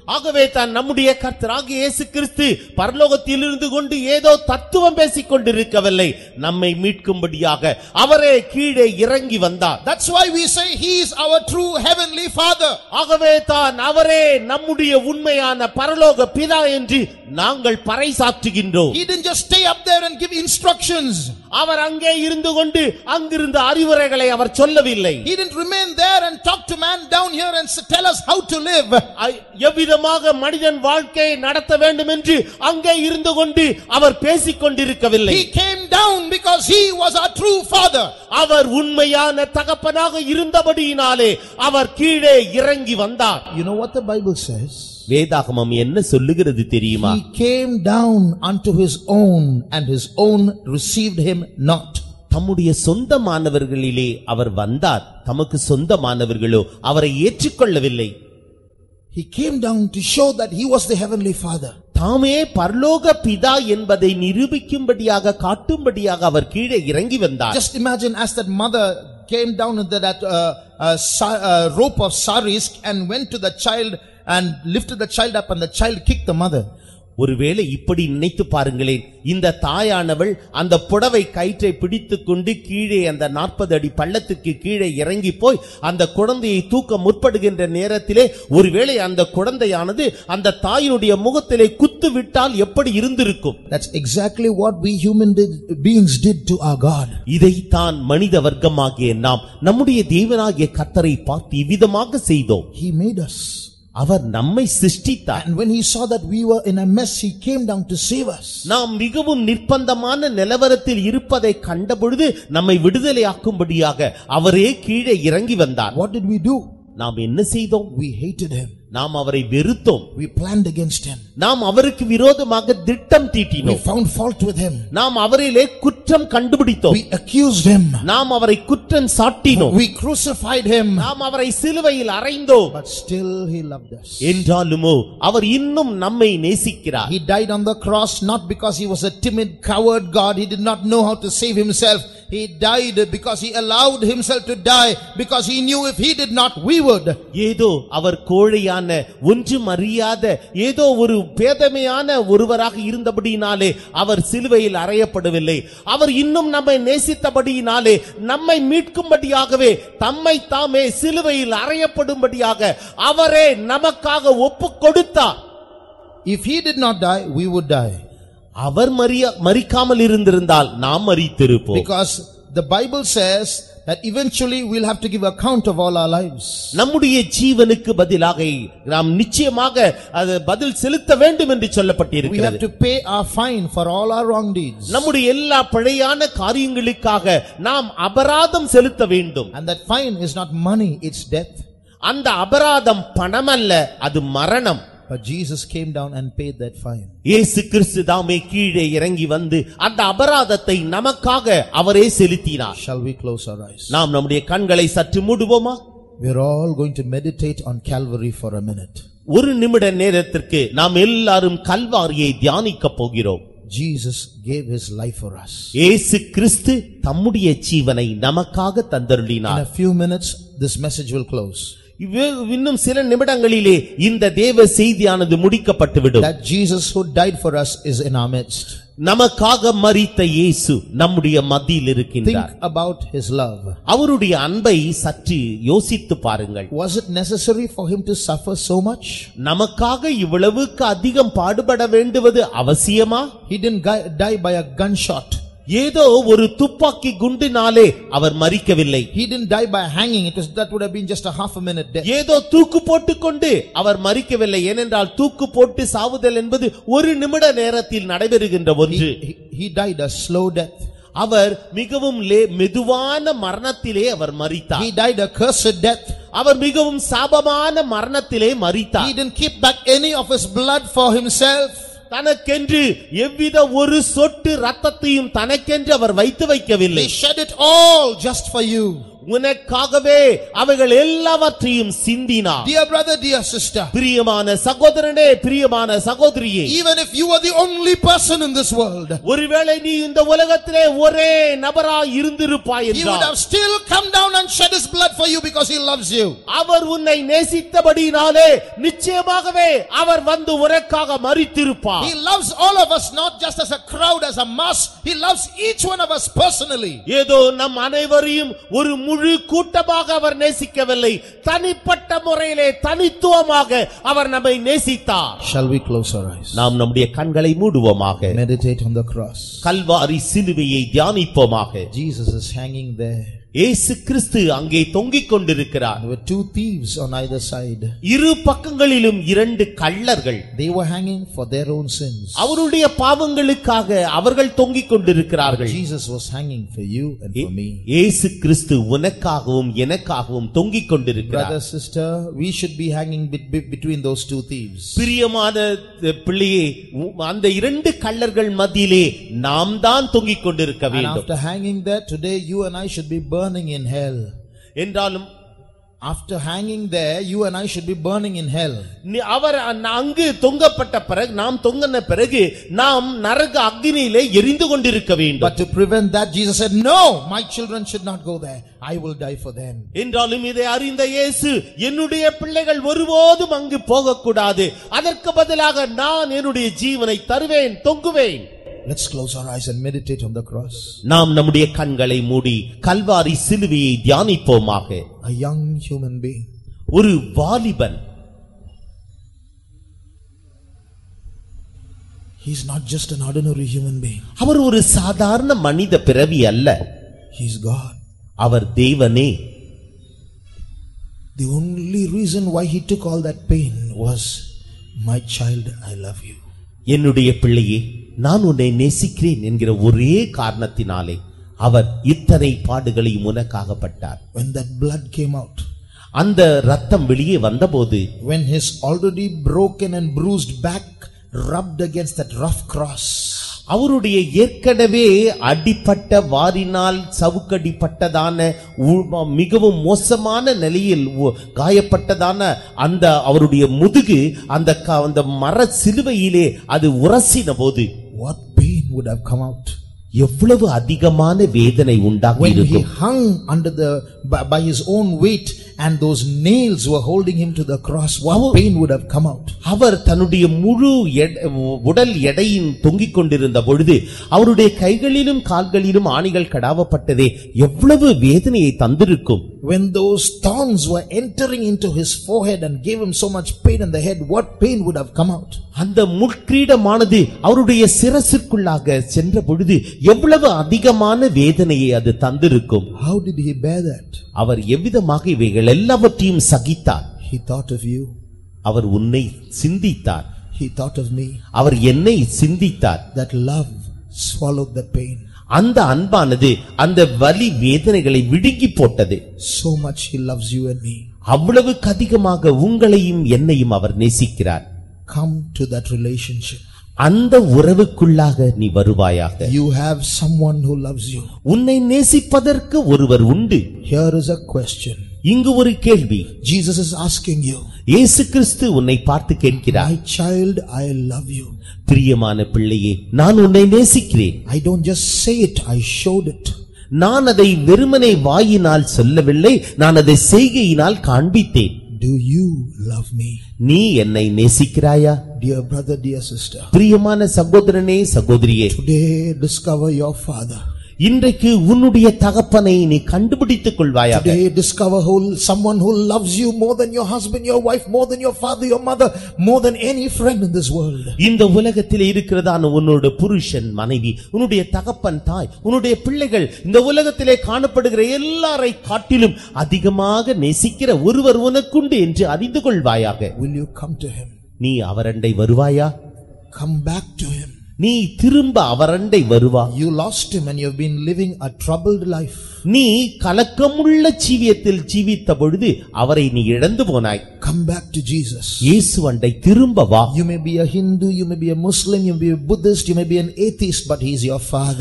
ஆகவே தான் நம்முடைய கர்த்தராகிய இயேசு கிறிஸ்து பரலோகத்தில் இருந்து கொண்டு ஏதோ தத்துவம் பேசிக் கொண்டிருக்கவில்லை நம்மை மீட்கும்படியாக அவரே கீழே இறங்கி வந்தார் That's why we say he is our true heavenly father. ஆகவே தான் அவரே நம்முடைய உண்மையான பரலோக பிதா என்று நாங்கள் பறைசாற்றுகின்றோம் He didn't just stay up there and give instructions. அவர் அங்கே இருந்து கொண்டு அங்கிருந்து அறிவுரைகளை அவர் சொல்லவில்லை He didn't remain there and talk to man down here and s- tell us how to live. ஐ- எவ்விதமாக மனிதன் வாழ்க்கையை நடத்த வேண்டும் என்று அங்கே இருந்து கொண்டு அவர் பேசிக் கொண்டிருக்கவில்லை He came down because he was our true father. அவர் உண்மையான தகப்பனாக இருந்தபடியினாலே அவர் கீழே இறங்கி வந்தார் You know what the Bible says? வேதாகமம் என்ன சொல்லுகிறது தெரியுமா He came down unto his own and his own received him not. தம்முடைய சொந்தமானவர்களிலே அவர் வந்தார் தமக்கு சொந்தமானவர்களோ அவரை ஏற்றுக்கொள்ளவில்லை He came down to show that he was the heavenly father. தாமே பரலோக பிதா என்பதை நிரூபிக்கும்படியாக காட்டும்படியாக அவர் கீழே இறங்கி வந்தார் Just imagine as that mother came down with that uh, uh, sa- uh, rope of saris and went to the child and lifted the child up and the child kicked the mother. ஒருவேளை இப்படி நினைத்து பாருங்களேன் இந்த தாயானவள் அந்த புடவை கயிற்றை பிடித்துக் கொண்டு கீழே அந்த நாற்பது அடி பள்ளத்துக்கு கீழே இறங்கி போய் அந்த குழந்தையை தூக்க முற்படுகின்ற நேரத்திலே ஒருவேளை அந்த குழந்தையானது அந்த தாயினுடைய முகத்திலே குத்து விட்டால் எப்படி இருந்திருக்கும் That's exactly what we human did, beings did to our God. இதைத்தான் மனித வர்க்கமாகிய நாம் நம்முடைய தேவனாகிய கத்தரை பார்த்து இவ்விதமாக செய்தோம் He made us. அவர் நம்மை சிருஷ்டித்தார் And when he saw that we were in a mess, he came down to save us. நாம் மிகவும் நிர்பந்தமான நிலவரத்தில் இருப்பதை கண்டபொழுது நம்மை விடுதலையாக்கும்படியாக அவரே கீழே இறங்கி வந்தார் What did we do? நாம் என்ன செய்தோம் We hated him. நாம் அவரை வெறுத்தோம் We planned against him. நாம் அவருக்கு விரோதமாக திட்டம் We தீட்டினோம் found fault with him. நாம் அவரிலே குற்றம் கண்டுபிடித்தோம் We accused him. நாம் அவரை குற்றம் சாட்டினோம் We crucified him. நாம் அவரை சிலுவையில் அறைந்தோம் But still he loved us. என்றாலுமோ அவர் இன்னும் நம்மை நேசிக்கிறார் He died on the cross not because he was a timid, coward God. He did not know how to save himself. He died because he allowed himself to die because he knew if he did not, we would. ஏதோ அவர் கோழையான ஒன்றும் அறியாத ஏதோ ஒரு பேதமையான ஒருவராக இருந்தபடியினாலே அவர் சிலுவையில் அறையப்படவில்லை அவர் இன்னும் நம்மை நேசித்தபடியினாலே நம்மை மீட்கும்படியாகவே தம்மை தாமே சிலுவையில் அறையப்படும்படியாக அவரே நமக்காக ஒப்பு கொடுத்தார் If he did not die, we would die. அவர் மறிய மறிக்காமல் இருந்திருந்தால் நாம் மறித்திருப்போம் Because the Bible says that eventually we'll have to give account of all our lives. நம்முடைய ஜீவனுக்கு பதிலாக நாம் நிச்சயமாக அது பதில் செலுத்த வேண்டும் என்று We have சொல்லப்பட்டிருக்கிறது to pay our fine for all our wrong deeds. நம்முடைய எல்லா பிழையான காரியங்களுக்காக நாம் அபராதம் செலுத்த வேண்டும் And that fine is not money, it's death. அந்த அபராதம் பணம் அல்ல அது மரணம் But Jesus came down and paid that fine. இயேசு கிறிஸ்து தாமே கீழே இறங்கி வந்து அந்த அபராதத்தை நமக்காக அவரே செலுத்தினார் Shall we close our eyes? நாம் நம்முடைய கண்களை சற்று மூடுவோமா We're all going to meditate on Calvary for a minute. ஒரு நிமிட நேரத்திற்கு நாம் எல்லாரும் கல்வாரியை தியானிக்க போகிறோம் Jesus gave his life for us. இயேசு கிறிஸ்து தம்முடைய ஜீவனை நமக்காக In தந்தருளினார் a few minutes, this message will close. இவ்வே- இன்னும் சில நிமிடங்களிலே இந்த தேவ செய்தியானது முடிக்கப்பட்டுவிடும் That Jesus who died for us is in our midst. நமக்காக மரித்த இயேசு நம்முடைய மத்தியில் இருக்கின்றார் Think about his love. அவருடைய அன்பை சற்று யோசித்து பாருங்கள் Was it necessary for him to suffer so much? நமக்காக இவ்வளவுக்கு அதிகம் பாடுபட வேண்டுவது அவசியமா He didn't gi- die by a gunshot. ஏதோ ஒரு துப்பாக்கி குண்டினாலே அவர் மறிக்கவில்லை He didn't die by hanging. It was, that would have been just a half a minute death. ஏதோ தூக்கு போட்டுக்கொண்டு அவர் மறிக்கவில்லை ஏனென்றால் தூக்கு போட்டு சாவுதல் என்பது ஒரு நிமிட நேரத்தில் நடைபெறுகின்ற ஒன்று He, he died a slow death. அவர் மிகவும் லே- மெதுவான மரணத்திலே அவர் மரித்தார் He died a cursed death. அவர் மிகவும் சாபமான மரணத்திலே He மரித்தார் didn't keep back any of his blood for himself. தனக்கென்று எவ்வித ஒரு சொட்டு ரத்தத்தையும் தனக்கென்று அவர் வைத்து வைக்கவில்லை He shed it all just for you. உனக்காகவே அவைகள் எல்லாவற்றையும் சிந்தினார் Dear brother, dear sister, பிரியமான சகோதரனே பிரியமான சகோதரியே even if you were the only person in this world, ஒருவேளை நீ இந்த உலகத்திலே ஒரே நபராய் இருந்திருப்பாய் he would என்றால் have still come down and shed his blood for you because he loves you. அவர் உன்னை நேசித்தபடினாலே நிச்சயமாகவே அவர் வந்து உனக்காக மறித்திருப்பார் He loves all of us not just as a crowd, as a mass. He loves each one of us personally. ஏதோ நம் அனைவரையும் ஒரு முழு கூட்டமாக அவர் நேசிக்கவில்லை தனிப்பட்ட முறையிலே தனித்துவமாக அவர் நம்மை நேசித்தார் Shall we close our eyes? நாம் நம்முடைய கண்களை மூடுவோமாக Meditate on the cross. Kalvari சிலுவையை தியானிப்போமாக Jesus is hanging there. இயேசு கிறிஸ்து அங்கே தொங்கிக் கொண்டிருக்கிறார் There were two thieves on either side. இரு பக்கங்களிலும் இரண்டு கள்ளர்கள் They were hanging for their own sins. அவருடைய பாவங்களுக்காக அவர்கள் தொங்கிக் கொண்டிருக்கிறார்கள் Jesus was hanging for you and for me. இயேசு கிறிஸ்து உனக்காகவும் எனக்காகவும் தொங்கிக் கொண்டிருக்கிறார் Brother, sister, we should be hanging be- be- between those two thieves. பிரியமான அஹ், பிள்ளையே உ- அந்த இரண்டு கள்ளர்கள் மத்தியிலே நாம் தான் தொங்கிக் கொண்டிருக்க And வேண்டும் after hanging there, today you and I should be burning in hell. என்றாலும் After hanging there, you and I should be burning in hell. நீ- அவர் அந்- அங்கு தொங்கப்பட்ட பிறகு நாம் தொங்கின பிறகு நாம் நரக அக்னியிலே எரிந்து கொண்டிருக்க வேண்டும் But to prevent that, Jesus said, No, my children should not go there. I will die for them. என்றாலும் இதை அறிந்த இயேசு என்னுடைய பிள்ளைகள் ஒருபோதும் அங்கு போகக்கூடாது அதற்கு பதிலாக நான் என்னுடைய ஜீவனை தருவேன் தொங்குவேன் Let's close our eyes and meditate on the cross. நாம் நம்முடைய கண்களை மூடி கல்வாரி சிலுவையை தியானிப்போமாக A young human being. ஒரு வாலிபன் He's not just an ordinary human being. அவர் ஒரு சாதாரண மனித பிறவி அல்ல He's God. அவர் தேவனே The only reason why he took all that pain was, My child, I love you. என்னுடைய பிள்ளையே நான் உன்னை நேசிக்கிறேன் என்கிற ஒரே காரணத்தினாலே அவர் இத்தனை பாடுகளையும் உனக்காகப்பட்டார் When that blood came out, அந்த ரத்தம் வெளியே வந்தபோது when his already broken and bruised back rubbed against that rough cross, அவருடைய ஏற்கனவே அடிப்பட்ட வாரினால் சவுக்கடிப்பட்டதான உ- மிகவும் மோசமான நிலையில் உ- காயப்பட்டதான அந்த அவருடைய முதுகு அந்த க- அந்த மர சிலுவையிலே அது உரசின போது what pain would have come out? எவ்வளவு அதிகமான வேதனை உண்டாகி When he இருக்கும் hung under the, by, by his own weight and those nails were holding him to the cross, what pain would have come out? அவர் தன்னுடைய முழு எட- உடல் எடையின் தொங்கிக் கொண்டிருந்த பொழுது அவருடைய கைகளிலும் கால்களிலும் ஆணிகள் கடாவப்பட்டதே எவ்வளவு வேதனையை தந்திருக்கும் When those thorns were entering into his forehead and gave him so much pain in the head, what pain would have come out? அந்த முட்கிரீடமானது அவருடைய சிரசுக்குள்ளாக சென்ற பொழுது எவ்வளவு அதிகமான வேதனையை அது தந்திருக்கும் How did he bear that? அவர் எவ்விதமாக இவைகள் எல்லாவற்றையும் சகித்தார் He thought of you. அவர் உன்னை சிந்தித்தார் He thought of me. அவர் என்னை சிந்தித்தார் That love swallowed the pain. அந்த அன்பானது அந்த வலி வேதனைகளை விழுங்கி போட்டது So much he loves you and me. அவ்வளவுக்கு அதிகமாக உங்களையும் என்னையும் அவர் நேசிக்கிறார் Come to that relationship. அந்த உறவுக்குள்ளாக நீ வருவாயாக You have someone who loves you. உன்னை நேசிப்பதற்கு ஒருவர் உண்டு Here is a question. இங்கு ஒரு கேள்வி Jesus is asking you, இயேசு கிறிஸ்து உன்னை பார்த்து கேட்கிறார் My child, I love you. பிரியமான பிள்ளையே நான் உன்னை நேசிக்கிறேன் I don't just say it, I showed it. நான் அதை வெறுமனை வாயினால் சொல்லவில்லை நான் அதை செய்கையினால் காண்பித்தேன் Do you love me? நீ என்னை நேசிக்கிறாயா Dear brother, dear sister, பிரியமான சகோதரனே சகோதரியே today discover your father. இன்றைக்கு உன்னுடைய தகப்பனை நீ கண்டுபிடித்துக் கொள்வாயாக Today discover who, someone who loves you more than your husband, your wife, more than your father, your mother, more than any friend in this world. இந்த உலகத்தில் இருக்கிறதான உன்னோட புருஷன் மனைவி உன்னுடைய தகப்பன் தாய் உன்னுடைய பிள்ளைகள் இந்த உலகத்திலே காணப்படுகிற எல்லாரை காட்டிலும் அதிகமாக நேசிக்கிற ஒருவர் உனக்குண்டு என்று அறிந்து கொள்வாயாக Will you come to him? நீ அவரண்டை வருவாயா Come back to him. நீ திரும்ப அவரண்டை வருவா You lost him and you've been living a troubled life. நீ கலக்கமுள்ள ஜீவியத்தில் ஜீவித்த பொழுது அவரை நீ இழந்து போனாய் Come back to Jesus. இயேசு அண்டை திரும்ப வா You may be a Hindu, you may be a Muslim, you may be a Buddhist, you may be an atheist, but he is your father.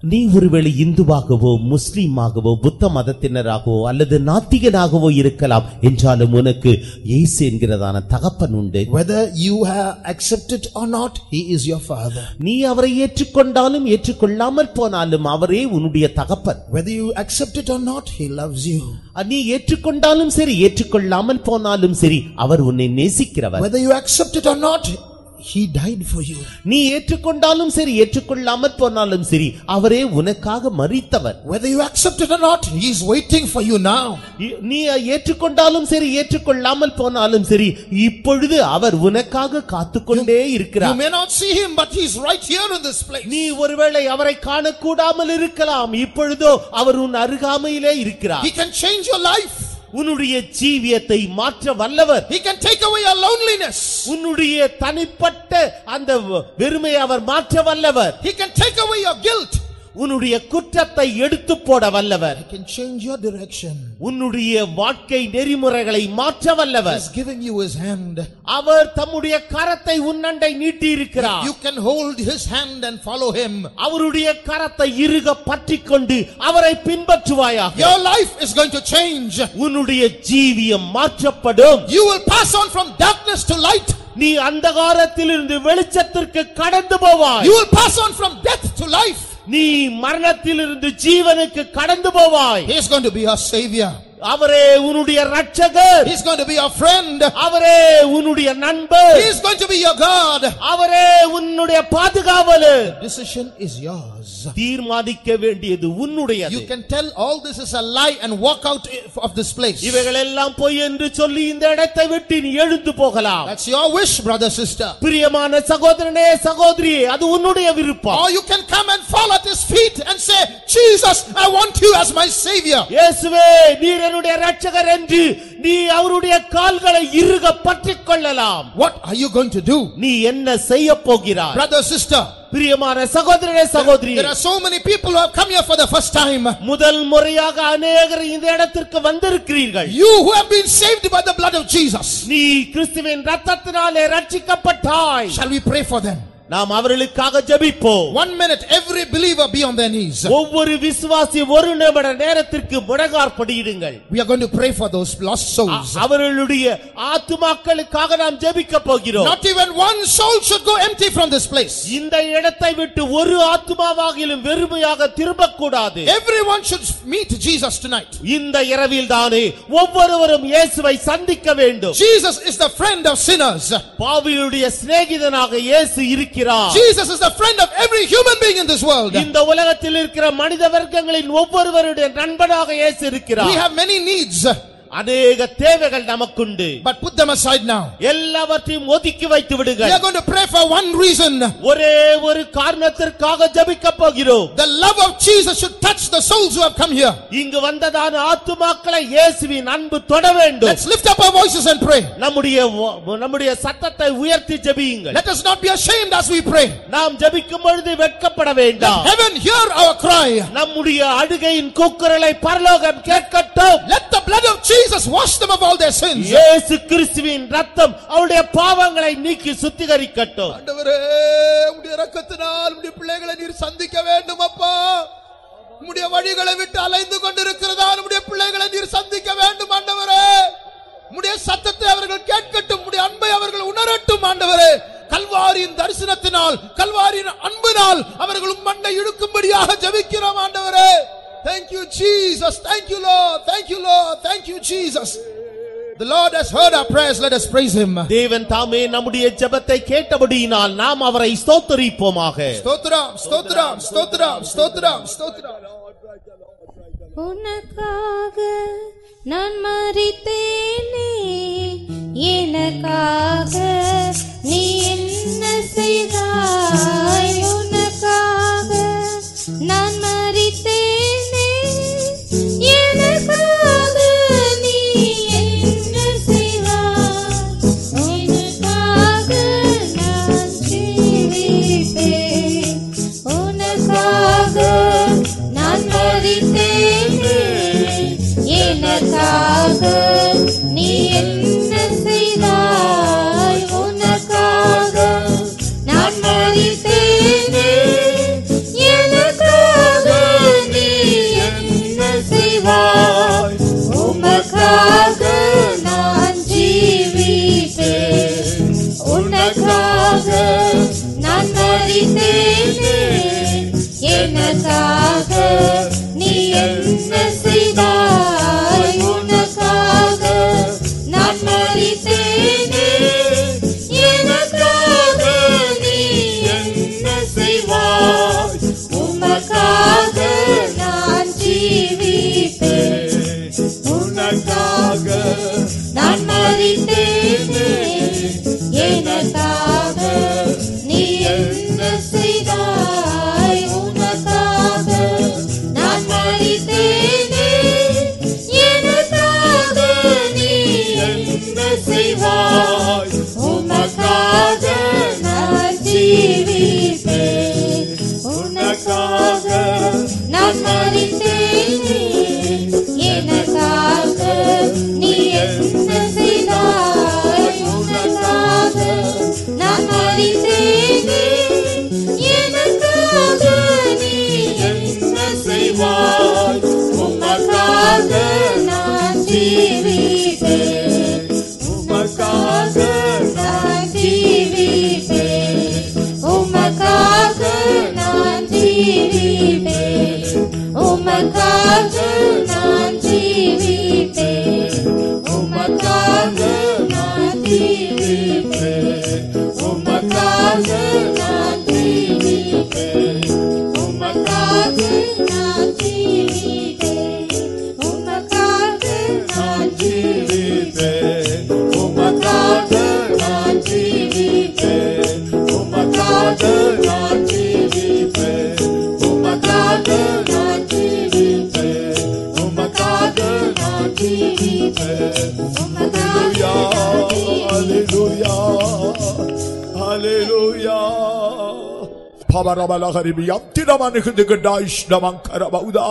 நீ ஒருவேளை இந்துவாகவோ முஸ்லீமாகவோ புத்த மதத்தினராகவோ அல்லது நாத்திகனாகவோ இருக்கலாம் என்றாலும் உனக்கு இயேசு என்கிறதான தகப்பன் உண்டு Whether you have accepted or not, He is your Father. நீ அவரை ஏற்றுக்கொண்டாலும் ஏற்றுக்கொள்ளாமல் போனாலும் அவரே உன்னுடைய தகப்பன் Whether you accept it or not, He loves you. நீ ஏற்றுக்கொண்டாலும் சரி ஏற்றுக்கொள்ளாமல் போனாலும் சரி அவர் உன்னை நேசிக்கிறவர் Whether you accept it or not, He died for you. நீ ஏற்றுக்கொண்டாலும் சரி ஏற்றுக்கொள்ளாமல் போனாலும் சரி அவரே உனக்காக மறித்தவர் Whether you accept it or not, He is waiting for you now. இ- நீ ஏற்றுக்கொண்டாலும் சரி ஏற்றுக்கொள்ளாமல் போனாலும் சரி இப்பொழுது அவர் உனக்காக காத்துக்கொண்டே You இருக்கிறார் may not see Him, but He's right here in this place. நீ ஒருவேளை அவரை காணக்கூடாமல் இருக்கலாம் இப்பொழுதோ அவர் உன் அருகாமையிலே இருக்கிறார் He can change your life. உன்னுடைய ஜீவியத்தை மாற்ற வல்லவர் He can take away your loneliness. உன்னுடைய தனிப்பட்ட அந்த வெறுமையை அவர் மாற்ற வல்லவர் He can take away your guilt. உன்னுடைய குற்றத்தை எடுத்து போட வல்லவர் He can change your direction. உன்னுடைய வாழ்க்கை நெறிமுறைகளை மாற்ற வல்லவர் He's giving you His hand. அவர் தம்முடைய கரத்தை உன்னண்டை நீட்டி இருக்கிறார் You can hold His hand and follow Him. அவருடைய கரத்தை இறுக பற்றிக் கொண்டு அவரை பின்பற்றுவாயாக Your life is going to change. உன்னுடைய ஜீவியம் மாற்றப்படும் You will pass on from darkness to light. நீ அந்தகாரத்திலிருந்து வெளிச்சத்திற்கு கடந்து போவாய் You will pass on from death to life. நீ மரணத்திலிருந்து ஜீவனுக்கு கடந்து போவாய் He is going to be your savior. அவரே உன்னுடைய ரட்சகர் He's going to be your friend. அவரே உன்னுடைய நண்பர் He is going to be your God. அவரே உன்னுடைய பாதுகாவலர் Decision is yours. தீர்மானிக்க வேண்டியது உன்னுடையது You can tell all this is a lie and walk out of this place. இவைகள் எல்லாம் பொய் என்று சொல்லி இந்த இடத்தை விட்டு நீ எழுந்து போகலாம் That's your wish, brother, sister. பிரியமான சகோதரனே சகோதரியே அது உன்னுடைய விருப்பம் Or you can come and fall at his feet and say, Jesus, I want you as my savior. இயேசுவே நீர் என்னுடைய ரட்சகர் என்று நீ அவருடைய கால்களை இறுக பற்றிக் கொள்ளலாம் What are you going to do? நீ என்ன செய்ய போகிறாய் Brother, sister, பிரியமான சகோதரனே சகோதரி there are so many people who have come here for the first time. முதல் முறையாக அநேகர் இந்த இடத்திற்கு வந்திருக்கிறீர்கள் You who have been saved by the blood of Jesus. நீ கிறிஸ்துவின் ரத்தத்தினாலே ரட்சிக்கப்பட்டாய் Shall we pray for them? நாம் அவர்களுக்காக ஜெபிப்போம் One minute, every believer be on their knees. ஒவ்வொரு விசுவாசி ஒரு நிமிட நேரத்திற்கு முடங்காற்படியிடுங்கள் We are going to pray for those lost souls. அவர்களுடைய ஆத்துமாக்களுக்காக நாம் ஜெபிக்க போகிறோம் Not even one soul should go empty from this place. இந்த இடத்தை விட்டு ஒரு ஆத்துமாவாகிலும் வெறுமையாக திரும்பக்கூடாது Everyone should meet Jesus tonight. இந்த இரவில் தானே ஒவ்வொருவரும் இயேசுவை சந்திக்க வேண்டும் Jesus is the friend of sinners. பாவிகளுடைய சிநேகிதனாக இயேசு இருக்கிறார் Jesus is the friend of every human being in this world. இந்த உலகத்தில் இருக்கிற மனித வர்க்கங்களின் ஒவ்வொருவருடைய நண்பனாக இயேசு We இருக்கிறார் have many needs, அநேக தேவைகள் நமக்குண்டு but put them aside now. எல்லாவற்றையும் ஒதுக்கி வைத்து We விடுங்கள் are going to pray for one reason. ஒரே ஒரு காரணத்திற்காக ஜெபிக்க போகிறோம் The love of Jesus should touch the souls who have come here. இங்கு வந்ததான ஆத்துமாக்களை இயேசுவின் அன்பு தொட வேண்டும் Let's lift up our voices and pray. நம்முடைய வ- நம்முடைய சத்தத்தை உயர்த்தி ஜெபியுங்கள் Let us not be ashamed as we pray. நாம் ஜெபிக்கும் பொழுது வெட்கப்பட வேண்டாம் Heaven, hear our cry. நம்முடைய அழுகையின் கூக்குரலை பரலோகம் கேட்கட்டும் Let the blood of Jesus wash them of all their sins. இயேசு கிறிஸ்துவின் ரத்தம் அவருடைய பாவங்களை நீக்கி சுத்திகரிக்கட்டும் ஆண்டவரே உடைய ரக்கத்தினால் உடைய பிள்ளைகளை நீர் சந்திக்க வேண்டும் அப்பா உம்முடைய வழிகளை விட்டு அலைந்து கொண்டிருக்கிறதா உம்முடைய பிள்ளைகளை நீர் சந்திக்க வேண்டும் ஆண்டவரே உம்முடைய சத்தத்தை அவர்கள் கேட்கட்டும் உம்முடைய அன்பை அவர்கள் உணரட்டும் ஆண்டவரே கல்வாரியின் தரிசனத்தினால் கல்வாரியின் அன்பினால் அவர்கள் மண்ணை இழுக்கும்படியாக ஜெபிக்கிறோம் ஆண்டவரே Thank you Jesus thank you Lord thank you Lord thank you Jesus The Lord has heard our prayers let us praise him தேவன் தாமே நம்முடைய ஜெபத்தை கேட்டபடியினால் நாம் அவரை ஸ்தோத்தரிப்போமாக ஸ்தோத்திரம் ஸ்தோத்திரம் ஸ்தோத்திரம் ஸ்தோத்திரம் ஸ்தோத்திரம் உனக்காக நான் மறித்தேனே எனக்காக நீ என்ன செய்தாய் உனக்காக நான் மறித்தேனே எனக்காக நீ என்ன செய்தாய் உனக்காக நான் ஜீவிப்பேன் உனக்காக நான் மறித்தேனே எனக்காக நீ என்ன செய்தாய் உனக்காக மறித்தேனே எனக்காக நீ என்ன செய்தாய் உனக்காக நான் மறித்தேனே எனக்காக நீ என்ன செய்வாய் உமக்காக நான் ஜீவிப்பேன் உனக்காக நான் மறித்தேனே எனக்காக நீ என்ன செய்தாய் உனக்காக நான் மறித்தேனே எனக்காக நீ என்ன செய்வாய் உமக்காக நான் ஜீவிப்பேன் உனக்காக நான் மறித்தேனே எனக்காக நீ என்ன செய்தாய் உனக்காக நான் மறித்தேனே எனக்காக நீ என்ன செய்வாய் உமக்காக நான் ஜீவிப்பேன் உமக்காக நான் ஜீவிப்பேன் உமக்காக நான் ஜீவிப்பேன் உமக்காக நான் ஜீவிப்பேன் உமக்காக நான் ஜீவிப்பேன் உமக்காக நான் ஜீவிப்பேன் உமக்காக நான் ஜீவிப்பேன் உமக்காக நான் ஜீவிப்பேன் உமக்காக நான் ஜீவிப்பேன் உமக்காக நான் ஜீவிப்பேன் உமக்காக நான் ஜீவிப்பேன் உமக்காக நான் ஜீவிப்பேன் Hallelujah, hallelujah, hallelujah. Pabarabalagarimi yaptiraman hıdıgıdaş naman karabauda.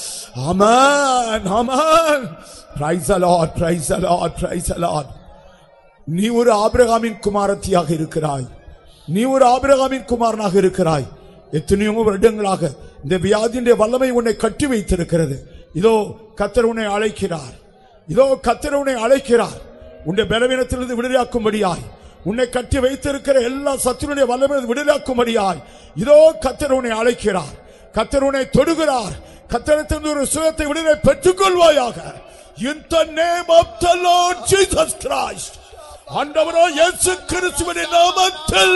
Amen, amen. Praise the Lord, praise the Lord, praise the Lord. நீ ஒரு ஆபிரகாமின் குமாரத்தியாக இருக்கிறாய் நீ ஒரு ஆபிரகாமின் குமாரனாக இருக்கிறாய் எத்தனையோ வருடங்களாக இந்த வியாதியின் வல்லமை உன்னை கட்டி வைத்திருக்கிறது இதோ கத்தர் உன்னை அழைக்கிறார் இதோ கத்தர் உன்னை அழைக்கிறார் உன்னை பலவீனத்திலிருந்து விடுதலையாக்கும்படியாய் உன்னை கட்டி வைத்திருக்கிற எல்லா சத்துருடைய வல்லமை விடுதலையாக்கும்படியாய் இதோ கத்தர் உன்னை அழைக்கிறார் கத்தர் உன்னை தொடுகிறார் கத்தரத்திலிருந்து ஒரு சுயத்தை விடுதலை பெற்றுக் கொள்வாயாக In the name of the Lord Jesus Christ. ஆண்டவரோ இயேசு கிறிஸ்துவின் நாமத்தில்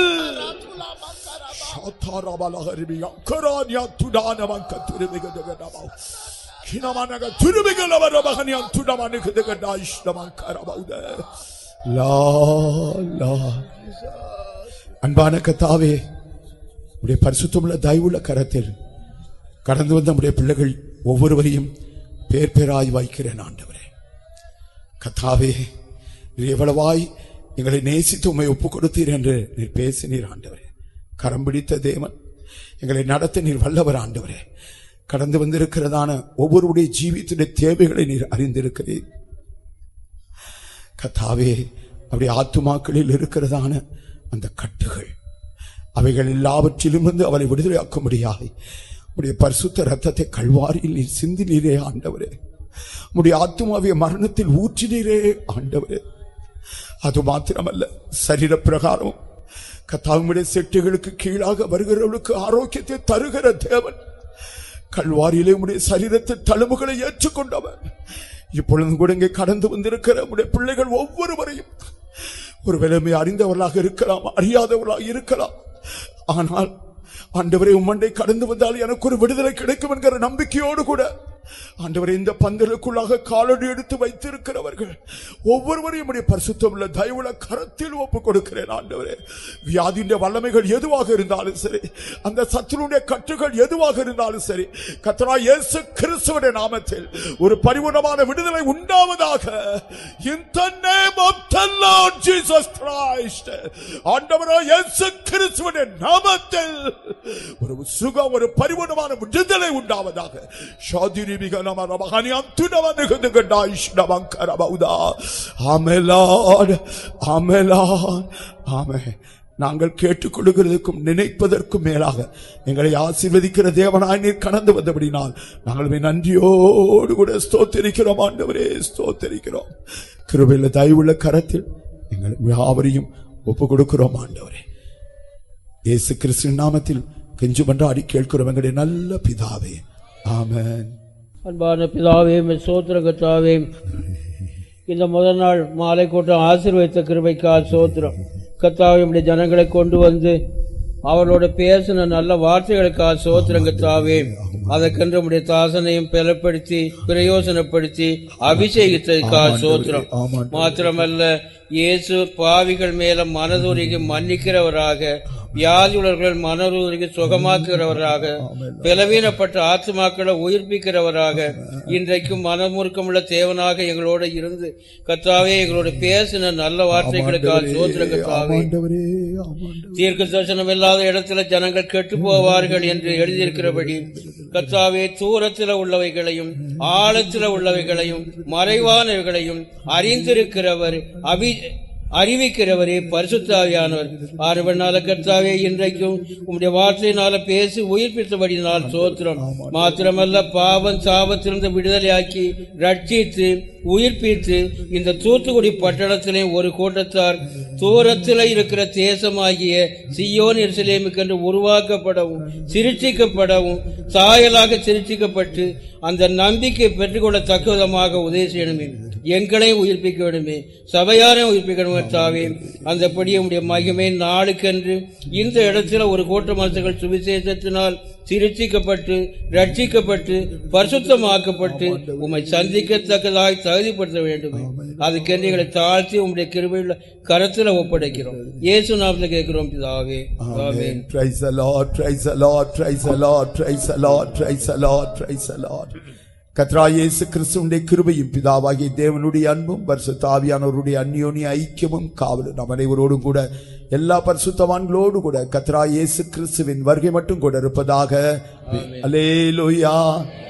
ஷாத்தாரபலஹரிபியா கரானியா துடானவங்க துருமிகதகடபாவ் கினமனக துருமிகலவரபகனியா துடமனுகதகடா இஷ்டமங்கரபவுத லா லா அன்பான கத்தாவே உடைய பரிசுத்தமுள்ள தயவுள்ள கரத்தில் கடந்து வந்த நம்முடைய பிள்ளைகள் ஒவ்வொருவரையும் பேர் பேராய் வைக்கிறேன் ஆண்டவரே கத்தாவே நீர் எவ்வளவாய் எங்களை நேசித்து உம்மை ஒப்புக் கொடுத்தீர் என்று நீர் பேசினீர் ஆண்டவரே கரம் பிடித்த தேவன் எங்களை நடத்த நீர் வல்லவர் ஆண்டவரே கடந்து வந்திருக்கிறதான ஒவ்வொருடைய ஜீவித்துடைய தேவைகளை நீர் அறிந்திருக்கிறீர் கத்தாவே அப்படி ஆத்துமாக்களில் இருக்கிறதான அந்த கட்டுகள் அவைகள் எல்லாவற்றிலும் இருந்து அவளை விடுதலையாக்கும்படியாய் உடைய பரிசுத்த ரத்தத்தை கல்வாரியில் நீர் சிந்தினீரே ஆண்டவரே உடைய ஆத்துமாவிய மரணத்தில் ஊற்றினீரே ஆண்டவரே அது மாத்திரமல்ல சரீர பிரகாரம் கத்தாவுடைய செட்டுகளுக்கு கீழாக வருகிறவர்களுக்கு ஆரோக்கியத்தை தருகிற தேவன் கல்வாரியிலே உடைய சரீரத்தின் தழும்புகளை ஏற்றுக்கொண்டவர் இப்பொழுது கூட இங்கே கடந்து வந்திருக்கிற உடைய பிள்ளைகள் ஒவ்வொருவரையும் ஒரு விலைமை அறிந்தவர்களாக இருக்கலாம் அறியாதவர்களாக இருக்கலாம் ஆனால் ஆண்டவரை உம்மண்டை கடந்து வந்தால் எனக்கு ஒரு விடுதலை கிடைக்கும் என்கிற நம்பிக்கையோடு கூட ஆண்டவரை இந்த பந்தலுக்குள்ளாக காலடி எடுத்து வைத்திருக்கிறவர்கள் ஒவ்வொருவரையும் உடைய பரிசுத்தம் உள்ள தயவுள்ள கரத்தில் ஒப்பு கொடுக்கிறேன் ஆண்டவரே வியாதியின் வல்லமைகள் எதுவாக இருந்தாலும் சரி அந்த சத்துருடைய கட்டுகள் எதுவாக இருந்தாலும் சரி கத்தரா இயேசு கிறிஸ்துவனுடைய நாமத்தில் ஒரு பரிபூர்ணமான விடுதலை உண்டாவதாக in the name of the Lord Jesus Christ ஆண்டவரோ இயேசு கிறிஸ்துவனுடைய நாமத்தில் ஒரு சுகம் ஒரு பரிபூர்ணமான விடுதலை உண்டாவதாக ஷாதிரி மிக நம ரமஹனி அந்துடவ நிகழ்ந்து கண்டாயிஷ் நமங்கரபவுதா ஆமெலாட் ஆமெலாட் ஆமே நாங்கள் கேட்டுக்கொள்கிறதுக்கும் நினைப்பதற்கும் மேலாக எங்களை ஆசீர்வதிக்கிற தேவனாய் நீர் கடந்து வந்தபடினால் நாங்கள் உம்மை நன்றியோடு கூட ஸ்தோத்தரிக்கிறோம் ஆண்டவரே ஸ்தோத்தரிக்கிறோம் கிருபையில் தயவுள்ள கரத்தில் எங்கள் யாவரையும் ஒப்பு கொடுக்கிறோம் ஆண்டவரே இயேசு கிறிஸ்துவின் நாமத்தில் கெஞ்சு மன்றாடி கேட்கிறோம் எங்களுடைய நல்ல பிதாவே ஆமென் அன்பான பிதாவே சோத்திர கத்தாவே இந்த முதல் நாள் மாலை கூட்டம் ஆசீர்வதித்த கிருபைக்கால் சோத்திரம் கத்தாவே நம்முடைய ஜனங்களை கொண்டு வந்து அவர்களோட பேசின நல்ல வார்த்தைகளுக்காக சோத்திரம் கத்தாவே அதற்கென்று நம்முடைய தாசனையும் பலப்படுத்தி பிரயோசனப்படுத்தி அபிஷேகித்ததுக்காக சோத்திரம் ஆமாம். மாத்திரமல்ல இயேசு பாவிகள் மேல மனதுருகி மன்னிக்கிறவராக வியாதியுள்ளவர்கள் மனதுருகி சுகமாக்குகிறவராக பலவீனப்பட்ட ஆத்மாக்களை உயிர்ப்பிக்கிறவராக இன்றைக்கும் மனமுறுக்கமுள்ள தேவனாக எங்களோட இருந்து கத்தாவே எங்களோட பேசின நல்ல வார்த்தைகளுக்காக சோத்திர கத்தாவே ஆமாண்டவரே ஆமாண்டவரே தீர்க்க தரிசனம் இல்லாத இடத்துல ஜனங்கள் கெட்டு போவார்கள் என்று எழுதியிருக்கிறபடி கர்த்தாவே தூரத்தில் உள்ளவைகளையும் ஆழத்தில் உள்ளவைகளையும் மறைவானவைகளையும் அறிந்திருக்கிறவர் அபி அறிவிக்கிறவரே பரிசுத்தாவியானவர் ஆறுவனால கர்த்தாவே இன்றைக்கும் உம்முடைய வார்த்தையினால பேசி உயிர்ப்பித்தபடினால் சோத்திரம் மாத்திரமல்ல பாவம் சாபத்திலிருந்து விடுதலையாக்கி ரட்சித்து உயிர்ப்பித்து இந்த தூத்துக்குடி பட்டணத்திலே ஒரு கூட்டத்தார் தூரத்தில் இருக்கிற தேசமாகிய சியோன் எருசலேமுக்கென்று உருவாக்கப்படவும் சிருஷ்டிக்கப்படவும் சாயலாக சிருஷ்டிக்கப்பட்டு அந்த நம்பிக்கை பெற்றுக்கொள்ள தக்க விதமாக உதவி செய்யணுமே எங்களையும் உயிர்ப்பிக்க வேண்டுமே சபையாரையும் உயிர்ப்பிக்கணுமே தாவே அந்தபடி உடைய மகிமை நாளுக்கென்று இந்த இடத்துல ஒரு கூட்ட மனசுகள் சுவிசேஷத்தினால் சிருஷ்டிக்கப்பட்டு ரட்சிக்கப்பட்டு பரிசுத்தமாக்கப்பட்டு உம்மை சந்திக்கத்தக்கதாய் தகுதிப்படுத்த வேண்டுமே அதுக்கென்று எங்களை தாழ்த்தி உம்முடைய கிருபையுள்ள கரத்துல ஒப்படைக்கிறோம் இயேசு நாமத்தில் கேட்கிறோம் பிதாவே ஆமென் Praise the Lord, praise the Lord, praise the Lord, praise the Lord, praise the Lord, praise the Lord. கத்ரா இயேசு கிறிஸ்துவுடைய கிருபையும் பிதாவாகிய தேவனுடைய அன்பும் பரிசுத்தாவியானவருடைய அந்யோன்ய ஐக்கியமும் காவலும் நம் அனைவரோடும் கூட எல்லா பரிசுத்தவான்களோடு கூட கத்ரா இயேசு கிறிஸ்துவின் வருகை மட்டும் கூட இருப்பதாக அலேலுயா